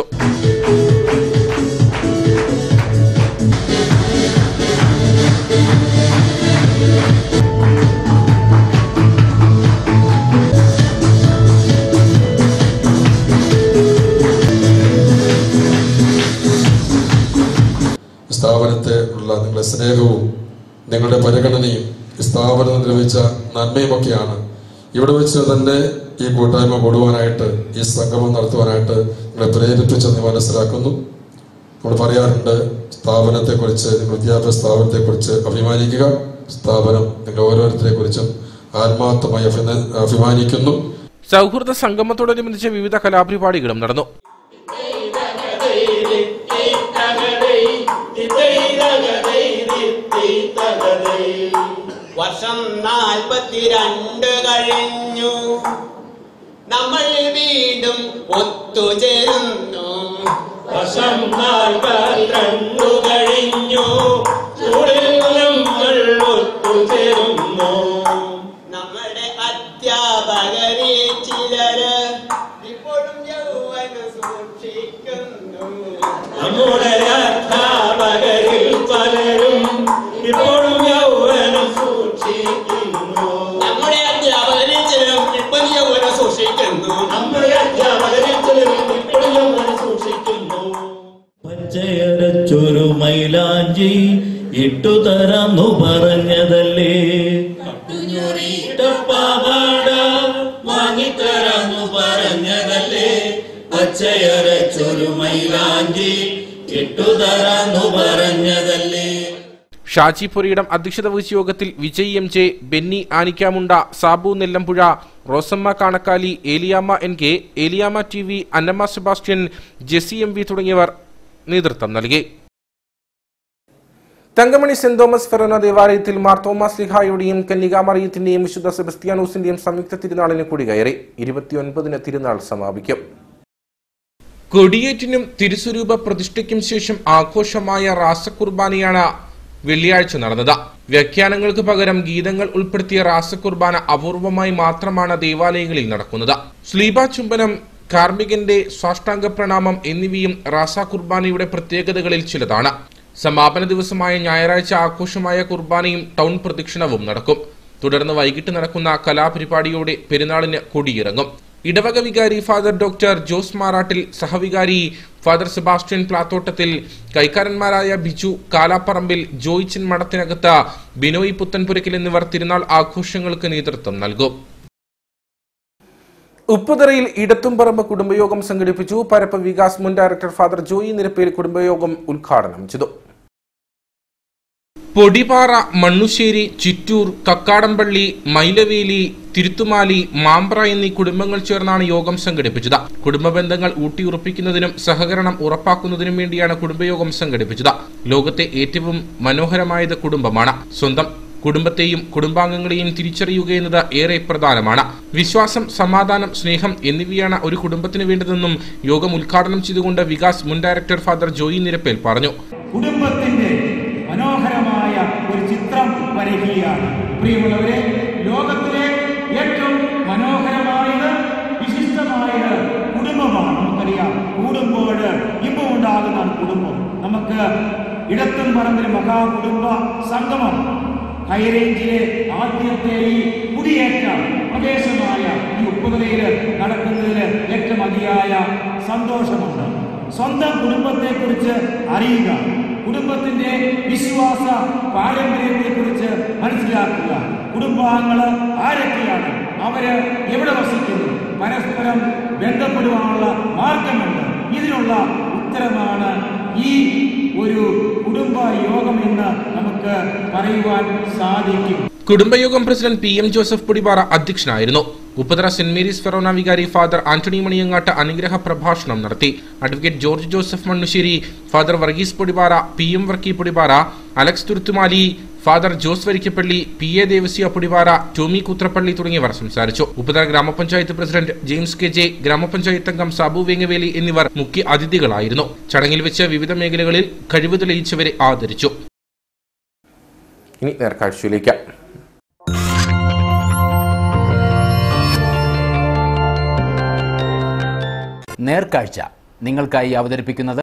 സ്ഥാപനത്തെ ഉള്ള നിങ്ങളുടെ സ്നേഹവും നിങ്ങളുടെ പരിഗണനയും ഈ സ്ഥാപനം ലഭിച്ച നന്മയുമൊക്കെയാണ് ഇവിടെ വെച്ച് തന്നെ ഈ കൂട്ടായ്മ കൂടുവാനായിട്ട് ഈ സംഗമം നടത്തുവാനായിട്ട് നിങ്ങളെ പ്രേരിപ്പിച്ചെന്ന് മനസ്സിലാക്കുന്നു നമ്മൾ പറയാറുണ്ട് സ്ഥാപനത്തെക്കുറിച്ച് നിങ്ങൾ വിദ്യാഭ്യാസ സ്ഥാപനത്തെക്കുറിച്ച് അഭിമാനിക്കുക സ്ഥാപനം നിങ്ങൾ ഓരോരുത്തരെ കുറിച്ചും ആത്മാർത്ഥമായി അഭിന- അഭിമാനിക്കുന്നു സൗഹൃദ സംഗമത്തോടനുബന്ധിച്ച് വിവിധ കലാപരിപാടികളും നടന്നു വർഷം നാൽപ്പത്തിരണ്ട് കഴിഞ്ഞു നമ്മൾ വീണ്ടും ഒത്തുചേരുന്നു വർഷം നാൽപ്പത്തിരണ്ടു കഴിഞ്ഞു സ്കൂളിൽ നമ്മൾ ഒത്തുചേരുന്നു നമ്മുടെ അധ്യാപകരെ ചിലര് ഇപ്പോഴും യൗവന സൂക്ഷിക്കുന്നു നമ്മുടെ അധ്യാപകരിൽ പലരും ഇപ്പോഴും യൗവനം സൂക്ഷിക്കുന്നു നമ്മുടെ അധ്യാപകരിൽ ചിലരും ഇപ്പോഴും യൗവനം സൂക്ഷിക്കുന്നു നമ്മുടെ അധ്യാപകരിൽ ചിലരും ഇപ്പോഴും യൗവനം സൂക്ഷിക്കുന്നു പച്ചയരച്ചൊരു മൈലാഞ്ചി ഇട്ടുതരാന്നു പറഞ്ഞതല്ലേ പാവാട വാങ്ങിത്തരാന്നു പറഞ്ഞതല്ലേ പച്ചയരച്ചൊരു മൈലാഞ്ചി ഇട്ടുതരാന്നു പറഞ്ഞതല്ലേ ഷാജി പൊരിയിടം അധ്യക്ഷത വഹിച്ച യോഗത്തിൽ Vijay M J Benny Anikkamunda Sabu Nellampuzha Rosamma Kanakkali Eliyamma N K Eliyamma T V Annamma Sebastian Jessy M V തുടങ്ങിയവർ നേതൃത്വം നൽകി തങ്കമണി സെന്റ് തോമസ് ഫെറോന ദേവാലയത്തിൽ മാർ തോമസ് ലിഹായുടെയും കന്യകാമറിയത്തിന്റെയും വിശുദ്ധ സെബസ്ത്യാനോസിന്റെയും സംയുക്ത തിരുനാളിന് കൂടി കയറി ഇരുപത്തിയൊൻപതിന് തിരുനാൾ സമാപിക്കും കൊടിയേറ്റിനും തിരുസ്വരൂപ പ്രതിഷ്ഠയ്ക്കും ശേഷം ആഘോഷമായ റാസകുർബാനയാണ് വെള്ളിയാഴ്ച നടന്നത് വ്യാഖ്യാനങ്ങൾക്ക് പകരം ഗീതങ്ങൾ ഉൾപ്പെടുത്തിയ റാസകുർബാന അപൂർവമായി മാത്രമാണ് ദേവാലയങ്ങളിൽ നടക്കുന്നത് സ്ലീബ ചുംബനം കാർമികന്റെ സാഷ്ടാംഗ പ്രണാമം എന്നിവയും റാസ കുർബാനയുടെ പ്രത്യേകതകളിൽ ചിലതാണ് സമാപന ദിവസമായ ഞായറാഴ്ച ആഘോഷമായ കുർബാനയും ടൗൺ പ്രദക്ഷിണവും നടക്കും തുടർന്ന് വൈകിട്ട് നടക്കുന്ന കലാപരിപാടിയോടെ പെരുന്നാളിന് കൊടിയിറങ്ങും ഇടവക വികാരി ഫാദർ ഡോക്ടർ ജോസ് മാറാട്ടിൽ സഹവികാരി ഫാദർ സെബാസ്റ്റ്യൻ പ്ലാത്തോട്ടത്തിൽ കൈക്കാരന്മാരായ ബിജു കാലാപ്പറമ്പിൽ ജോയിച്ചൻ മഠത്തിനകത്ത് ബിനോയ് പുത്തൻപുരയ്ക്കൽ എന്നിവർ തിരുനാൾ ആഘോഷങ്ങൾക്ക് നേതൃത്വം നൽകും ഉപ്പുതറയിൽ ഇടത്തുംപറമ്പ് കുടുംബയോഗം സംഘടിപ്പിച്ചു പരപ്പ് വികാസ് മുൻ ഡയറക്ടർ ഫാദർ ജോയി നിരപ്പേൽ കുടുംബയോഗം ഉദ്ഘാടനം ചെയ്തു പൊടിപാറ മണ്ണുശ്ശേരി ചിറ്റൂർ കക്കാടംപള്ളി മൈലവേലി തിരുത്തുമാലി മാമ്പ്ര എന്നീ കുടുംബങ്ങൾ ചേർന്നാണ് യോഗം സംഘടിപ്പിച്ചത് കുടുംബ ബന്ധങ്ങൾ ഊട്ടിയുറപ്പിക്കുന്നതിനും സഹകരണം ഉറപ്പാക്കുന്നതിനും വേണ്ടിയാണ് കുടുംബയോഗം സംഘടിപ്പിച്ചത് ലോകത്തെ ഏറ്റവും മനോഹരമായത് കുടുംബമാണ് സ്വന്തം കുടുംബത്തെയും കുടുംബാംഗങ്ങളെയും തിരിച്ചറിയുക എന്നത് ഏറെ പ്രധാനമാണ് വിശ്വാസം സമാധാനം സ്നേഹം എന്നിവയാണ് ഒരു കുടുംബത്തിന് വേണ്ടതെന്നും യോഗം ഉദ്ഘാടനം ചെയ്തുകൊണ്ട് വികാസ് മുൻ ഡയറക്ടർ ഫാദർ ജോയി നിരപ്പേൽ പറഞ്ഞു കുടുംബത്തിന്റെ മനോഹരമായ ഒരു ചിത്രം വരയ്ക്കുകയാണ് പ്രിയമുള്ളവരെ ലോകത്തിലെ ഏറ്റവും മനോഹരമായത് വിശിഷ്ടമായത് കുടുംബമാണ് നമുക്കറിയാം കൂടുമ്പോൾ ഇമ്പമുണ്ടാകുന്നതാണ് കുടുംബം നമുക്ക് ഇടത്തും പറമ്പിൽ മഹാകുടുംബ സംഗമം ഹൈറേഞ്ചിലെ ആദ്യത്തെ ഈ കുടിയേറ്റ പ്രദേശമായ ഈ ഉപ്പുതലയിൽ നടക്കുന്നതിൽ ഏറ്റവും അതിയായ സന്തോഷമുണ്ട് സ്വന്തം കുടുംബത്തെക്കുറിച്ച് അറിയുക കുടുംബത്തിന്റെ വിശ്വാസ പാരമ്പര്യത്തെക്കുറിച്ച് മനസ്സിലാക്കുക കുടുംബാംഗങ്ങൾ ആരൊക്കെയാണ് അവര് എവിടെ വസിക്കുന്നു പരസ്പരം ബന്ധപ്പെടുവാനുള്ള മാർഗമുണ്ട് ഇതിനുള്ള ഉത്തരമാണ് ഈ ഒരു കുടുംബ യോഗം എന്ന് നമുക്ക് പറയുവാൻ സാധിക്കും കുടുംബയോഗം president P M Joseph Podipara അധ്യക്ഷനായിരുന്നു ഉപ്പതറ സെന്റ് മേരീസ് ഫെറോന വികാരി ഫാദർ ആന്റണി മണിയങ്ങാട്ട് അനുഗ്രഹ പ്രഭാഷണം നടത്തി advocate George Joseph Mannusseri father Varghese Podipara P M Varkey Podipara Alex Thuruthumali father Jose Varikkappally P A Devasia Podipara Tomy Kuthrappally തുടങ്ങിയവർ സംസാരിച്ചു ഉപതറ ഗ്രാമപഞ്ചായത്ത് പ്രസിഡന്റ് ജെയിംസ് കെ ജെ ഗ്രാമപഞ്ചായത്ത് അംഗം സാബു വേങ്ങവേലി എന്നിവർ മുഖ്യ അതിഥികളായിരുന്നു ചടങ്ങിൽ വെച്ച് വിവിധ മേഖലകളിൽ കഴിവ് തെളിയിച്ചവരെ ആദരിച്ചു ഇനി നേർക്കാഴ്ചയിലേക്ക് നേർക്കാഴ്ച നിങ്ങൾക്കായി അവതരിപ്പിക്കുന്നത്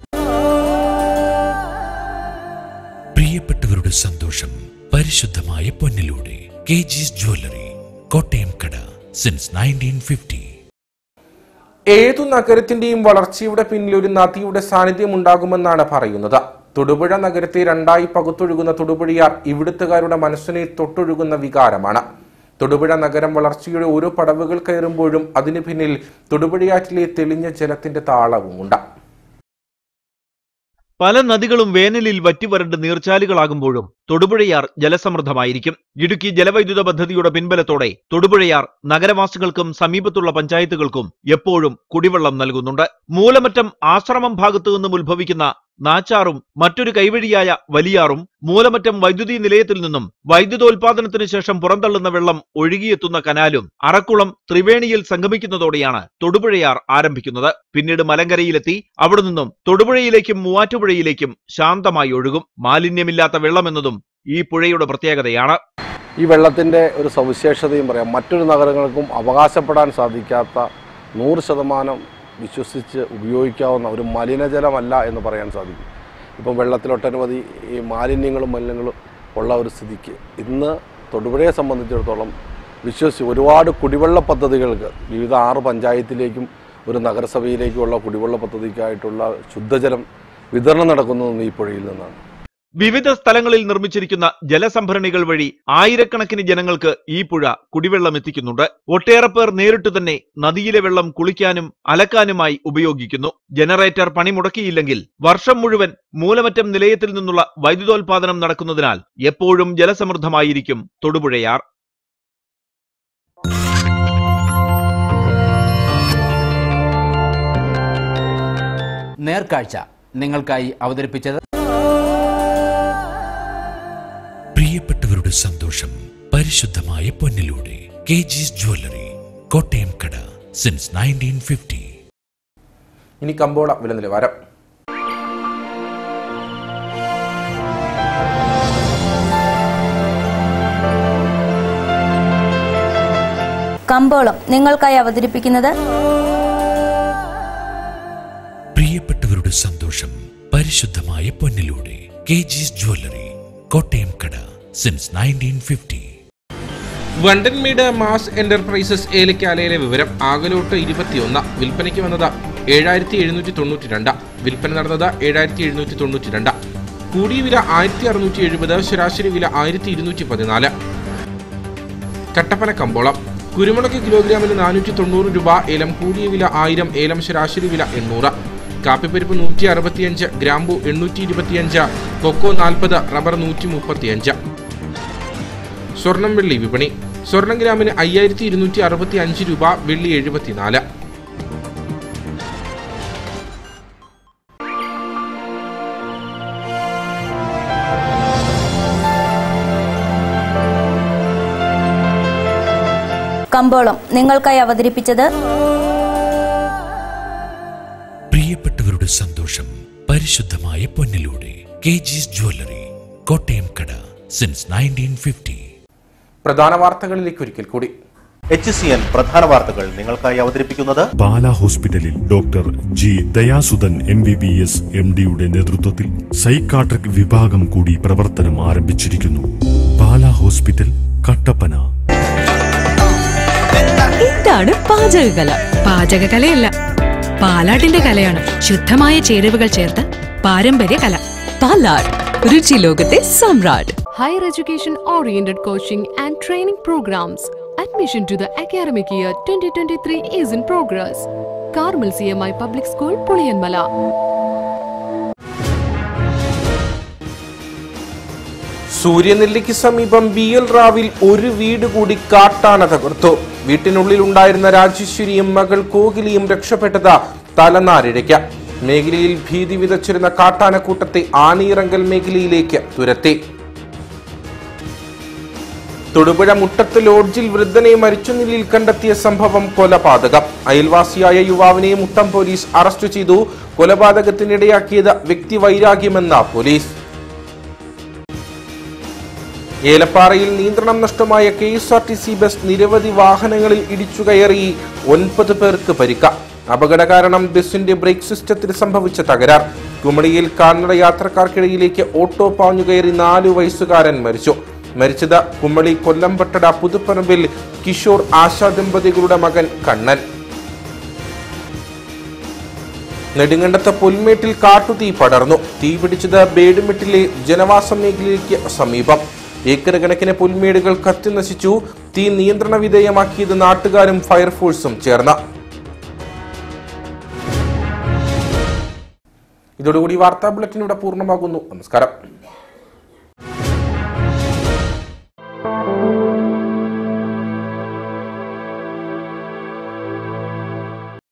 പ്രിയപ്പെട്ടവരുടെ സന്തോഷം പരിശുദ്ധമായ പൊന്നിലൂടെ കെ ജിസ് ജ്വല്ലറി കോട്ടയം കട സിൻസ് നയൻറ്റീൻ ഫിഫ്റ്റി ഏതു നഗരത്തിന്റെയും വളർച്ചയുടെ പിന്നിൽ ഒരു നദിയുടെ സാന്നിധ്യം ഉണ്ടാകുമെന്നാണ് പറയുന്നത് തൊടുപുഴ നഗരത്തെ രണ്ടായി പകുത്തൊഴുകുന്ന തൊടുപുഴയാർ ഇവിടുത്തുകാരുടെ മനസ്സിനെ തൊട്ടൊഴുകുന്ന വികാരമാണ് തൊടുപുഴ നഗരം വളർച്ചയുടെ ഓരോ പടവുകൾ കയറുമ്പോഴും അതിനു പിന്നിൽ തൊടുപുഴയാറ്റിലെ തെളിഞ്ഞ ജലത്തിന്റെ താളവുമുണ്ട് പല നദികളും വേനലിൽ വറ്റിവരണ്ട് നീർച്ചാലുകളാകുമ്പോഴും തൊടുപുഴയാർ ജലസമൃദ്ധമായിരിക്കും ഇടുക്കി ജലവൈദ്യുത പദ്ധതിയുടെ പിൻബലത്തോടെ തൊടുപുഴയാർ നഗരവാസികൾക്കും സമീപത്തുള്ള പഞ്ചായത്തുകൾക്കും എപ്പോഴും കുടിവെള്ളം നൽകുന്നുണ്ട് മൂലമറ്റം ആശ്രമം ഭാഗത്തു നിന്നും ഉത്ഭവിക്കുന്ന നാച്ചാറും മറ്റൊരു കൈവഴിയായ വലിയാറും മൂലമറ്റം വൈദ്യുതി നിലയത്തിൽ നിന്നും വൈദ്യുതോൽപാദനത്തിന് ശേഷം പുറന്തള്ളുന്ന വെള്ളം ഒഴുകിയെത്തുന്ന കനാലും അറക്കുളം ത്രിവേണിയിൽ സംഗമിക്കുന്നതോടെയാണ് തൊടുപുഴയാർ ആരംഭിക്കുന്നത് പിന്നീട് മലങ്കരയിലെത്തി അവിടെ നിന്നും തൊടുപുഴയിലേക്കും മൂവാറ്റുപുഴയിലേക്കും ശാന്തമായി ഒഴുകും മാലിന്യമില്ലാത്ത വെള്ളമെന്നതും ഈ പുഴയുടെ പ്രത്യേകതയാണ് ഈ വെള്ളത്തിൻ്റെ ഒരു സവിശേഷതയും പറയാം മറ്റൊരു നഗരങ്ങൾക്കും അവകാശപ്പെടാൻ സാധിക്കാത്ത നൂറ് ശതമാനം വിശ്വസിച്ച് ഉപയോഗിക്കാവുന്ന ഒരു മലിനജലമല്ല എന്ന് പറയാൻ സാധിക്കും ഇപ്പം വെള്ളത്തിലൊട്ടനവധി ഈ മാലിന്യങ്ങളും മലിനങ്ങളും ഉള്ള ഒരു സ്ഥിതിക്ക് ഇന്ന് തൊടുപുഴയെ സംബന്ധിച്ചിടത്തോളം വിശ്വസിച്ച് ഒരുപാട് കുടിവെള്ള പദ്ധതികൾക്ക് വിവിധ ആറ് പഞ്ചായത്തിലേക്കും ഒരു നഗരസഭയിലേക്കുമുള്ള കുടിവെള്ള പദ്ധതിക്കായിട്ടുള്ള ശുദ്ധജലം വിതരണം നടക്കുന്നത് ഈ പുഴയിൽ നിന്നാണ് വിവിധ സ്ഥലങ്ങളിൽ നിർമ്മിച്ചിരിക്കുന്ന ജലസംഭരണികൾ വഴി ആയിരക്കണക്കിന് ജനങ്ങൾക്ക് ഈ പുഴ കുടിവെള്ളം എത്തിക്കുന്നുണ്ട് ഒട്ടേറെ പേർ നേരിട്ട് തന്നെ നദിയിലെ വെള്ളം കുളിക്കാനും അലക്കാനുമായി ഉപയോഗിക്കുന്നു ജനറേറ്റർ പണിമുടക്കിയില്ലെങ്കിൽ വർഷം മുഴുവൻ മൂലമറ്റം നിലയത്തിൽ നിന്നുള്ള വൈദ്യുതോൽപാദനം നടക്കുന്നതിനാൽ എപ്പോഴും ജലസമൃദ്ധമായിരിക്കും തൊടുപുഴയാർ നേർക്കാഴ്ച നിങ്ങൾക്കായി അവതരിപ്പിച്ചത് പ്രിയപ്പെട്ടവരുടെ സന്തോഷം പരിശുദ്ധമായ പൊന്നിലൂടെ കെ ജിസ് ജ്വല്ലറി കോട്ടയം കട സിൻസ് നയൻറ്റീൻ ഫിഫ്റ്റി ഇനി കമ്പോള വില നിലവാരം കമ്പോളം നിങ്ങൾക്കായി അവതരിപ്പിക്കുന്നത് പ്രിയപ്പെട്ടവരുടെ സന്തോഷം പരിശുദ്ധമായ പൊന്നിലൂടെ കെ ജിസ് ജ്വല്ലറി കോട്ടയം കട since nineteen fifty Vandanmedu mass enterprises ഏലക്കാലയിലെ വിവരം ആകലോട്ട് ഇരുപത്തിയൊന്ന് വിൽപ്പനയ്ക്ക് വന്നത് ഏഴായിരത്തി എഴുന്നൂറ്റി തൊണ്ണൂറ്റി രണ്ട് വിൽപ്പന നടന്നത് ഏഴായിരത്തി എഴുന്നൂറ്റി തൊണ്ണൂറ്റി രണ്ട് കൂടിയ വില ആയിരത്തി അറുന്നൂറ്റി എഴുപത് ശരാശരി വില ആയിരത്തി ഇരുന്നൂറ്റി പതിനാല് കട്ടപ്പന കമ്പോളം കുരുമുളക് കിലോഗ്രാമിന് നാനൂറ്റി തൊണ്ണൂറ് രൂപ ഏലം കൂടിയ വില ആയിരം ഏലം ശരാശരി വില എണ്ണൂറ് കാപ്പിപ്പരിപ്പ് നൂറ്റി അറുപത്തിയഞ്ച് ഗ്രാമ്പു എണ്ണൂറ്റി ഇരുപത്തിയഞ്ച് കൊക്കോ നാൽപ്പത് റബ്ബർ നൂറ്റി മുപ്പത്തിയഞ്ച് സ്വർണം വെള്ളി വിപണി സ്വർണം ഗ്രാമിന് അയ്യായിരത്തി ഇരുന്നൂറ്റി അറുപത്തി അഞ്ച് രൂപ വെള്ളി എഴുപത്തിനാല് കമ്പോളം നിങ്ങൾക്കായി അവതരിപ്പിച്ചത് പ്രിയപ്പെട്ടവരുടെ സന്തോഷം പരിശുദ്ധമായ പൊന്നിലൂടെ കെ ജിസ് ജ്വല്ലറി കോട്ടയം കട സിൻസ് നയൻറ്റീൻ ഫിഫ്റ്റി പ്രധാന വാർത്തകളിലേക്ക് ഒരിക്കൽ കൂടി എച്ച് സി എൻ പ്രധാന വാർത്തകൾ നിങ്ങൾക്കായി അവതരിപ്പിക്കുന്നത് പാല ഹോസ്പിറ്റലിൽ doctor G Dayasudhan M B B S M ഡിയുടെ നേതൃത്വത്തിൽ സൈക്കാട്രിക് വിഭാഗം കൂടി പ്രവർത്തനം ആരംഭിച്ചിരിക്കുന്നു പാല ഹോസ്പിറ്റൽ കട്ടപ്പന എന്താണ് പാചകകല പാചകകലയല്ല പാലാട്ടിന്റെ കലയാണ് ശുദ്ധമായ ചേരുവകൾ ചേർത്ത് പാരമ്പര്യ കല പാലാട് രുചി ലോകത്തെ സമ്രാട്ട് Higher education oriented coaching and training programs. Admission to the academic year 2023 is in progress. Carmel CMI Public School, Puliyanmala. സൂര്യനെല്ലിക്ക് സമീപം ബി എൽ റാവിൽ ഒരു വീട് കൂടി കാട്ടാന തകർത്തു വീട്ടിനുള്ളിൽ ഉണ്ടായിരുന്ന രാജേശ്വരിയും മകൾ കോകിലിയും രക്ഷപ്പെട്ടത് തലനാരിഴയ്ക്ക് മേഖലയിൽ ഭീതി വിതച്ചിരുന്ന കാട്ടാനക്കൂട്ടത്തെ ആനയിറങ്കൽ മേഖലയിലേക്ക് തുരത്തി തൊടുപുഴ മുട്ടത്ത് ലോഡ്ജിൽ വൃദ്ധനെ മരിച്ച നിലയിൽ കണ്ടെത്തിയ സംഭവം കൊലപാതകം അയൽവാസിയായ യുവാവിനെ മുട്ടം പോലീസ് അറസ്റ്റ് ചെയ്തു കൊലപാതകത്തിനിടയാക്കിയത് വ്യക്തിവൈരാഗ്യമെന്ന പോലീസ് ഏലപ്പാറയിൽ നിയന്ത്രണം നഷ്ടമായ K S R T C bus നിരവധി വാഹനങ്ങളിൽ ഇടിച്ചു കയറി ഒൻപത് പേർക്ക് പരിക്ക അപകട കാരണം ബസിന്റെ ബ്രേക്ക് സിസ്റ്റത്തിൽ സംഭവിച്ച തകരാർ കുമളിയിൽ കാൽനട യാത്രക്കാർക്കിടയിലേക്ക് ഓട്ടോ പാഞ്ഞു കയറി നാലു വയസ്സുകാരൻ മരിച്ചു മരിച്ചത് കുമളി കൊല്ലംപട്ടട പുതുപ്പറമ്പിൽ കിഷോർ ആശാ ദമ്പതികളുടെ മകൻ കണ്ണൻ നെടുങ്കണ്ടത്ത് പുൽമേട്ടിൽ കാട്ടുതീ പടർന്നു തീ പിടിച്ചത് ബേഡുമെട്ടിലെ ജനവാസ മേഖലയ്ക്ക് സമീപം ഏക്കർ കണക്കിന് പുൽമേടുകൾ കത്തി നശിച്ചു തീ നിയന്ത്രണ വിധേയമാക്കിയത് നാട്ടുകാരും ഫയർഫോഴ്സും ചേർന്ന് ഇതോടുകൂടി വാർത്താ ബുള്ളറ്റിൻ ഇവിടെ പൂർണ്ണമാകുന്നു നമസ്കാരം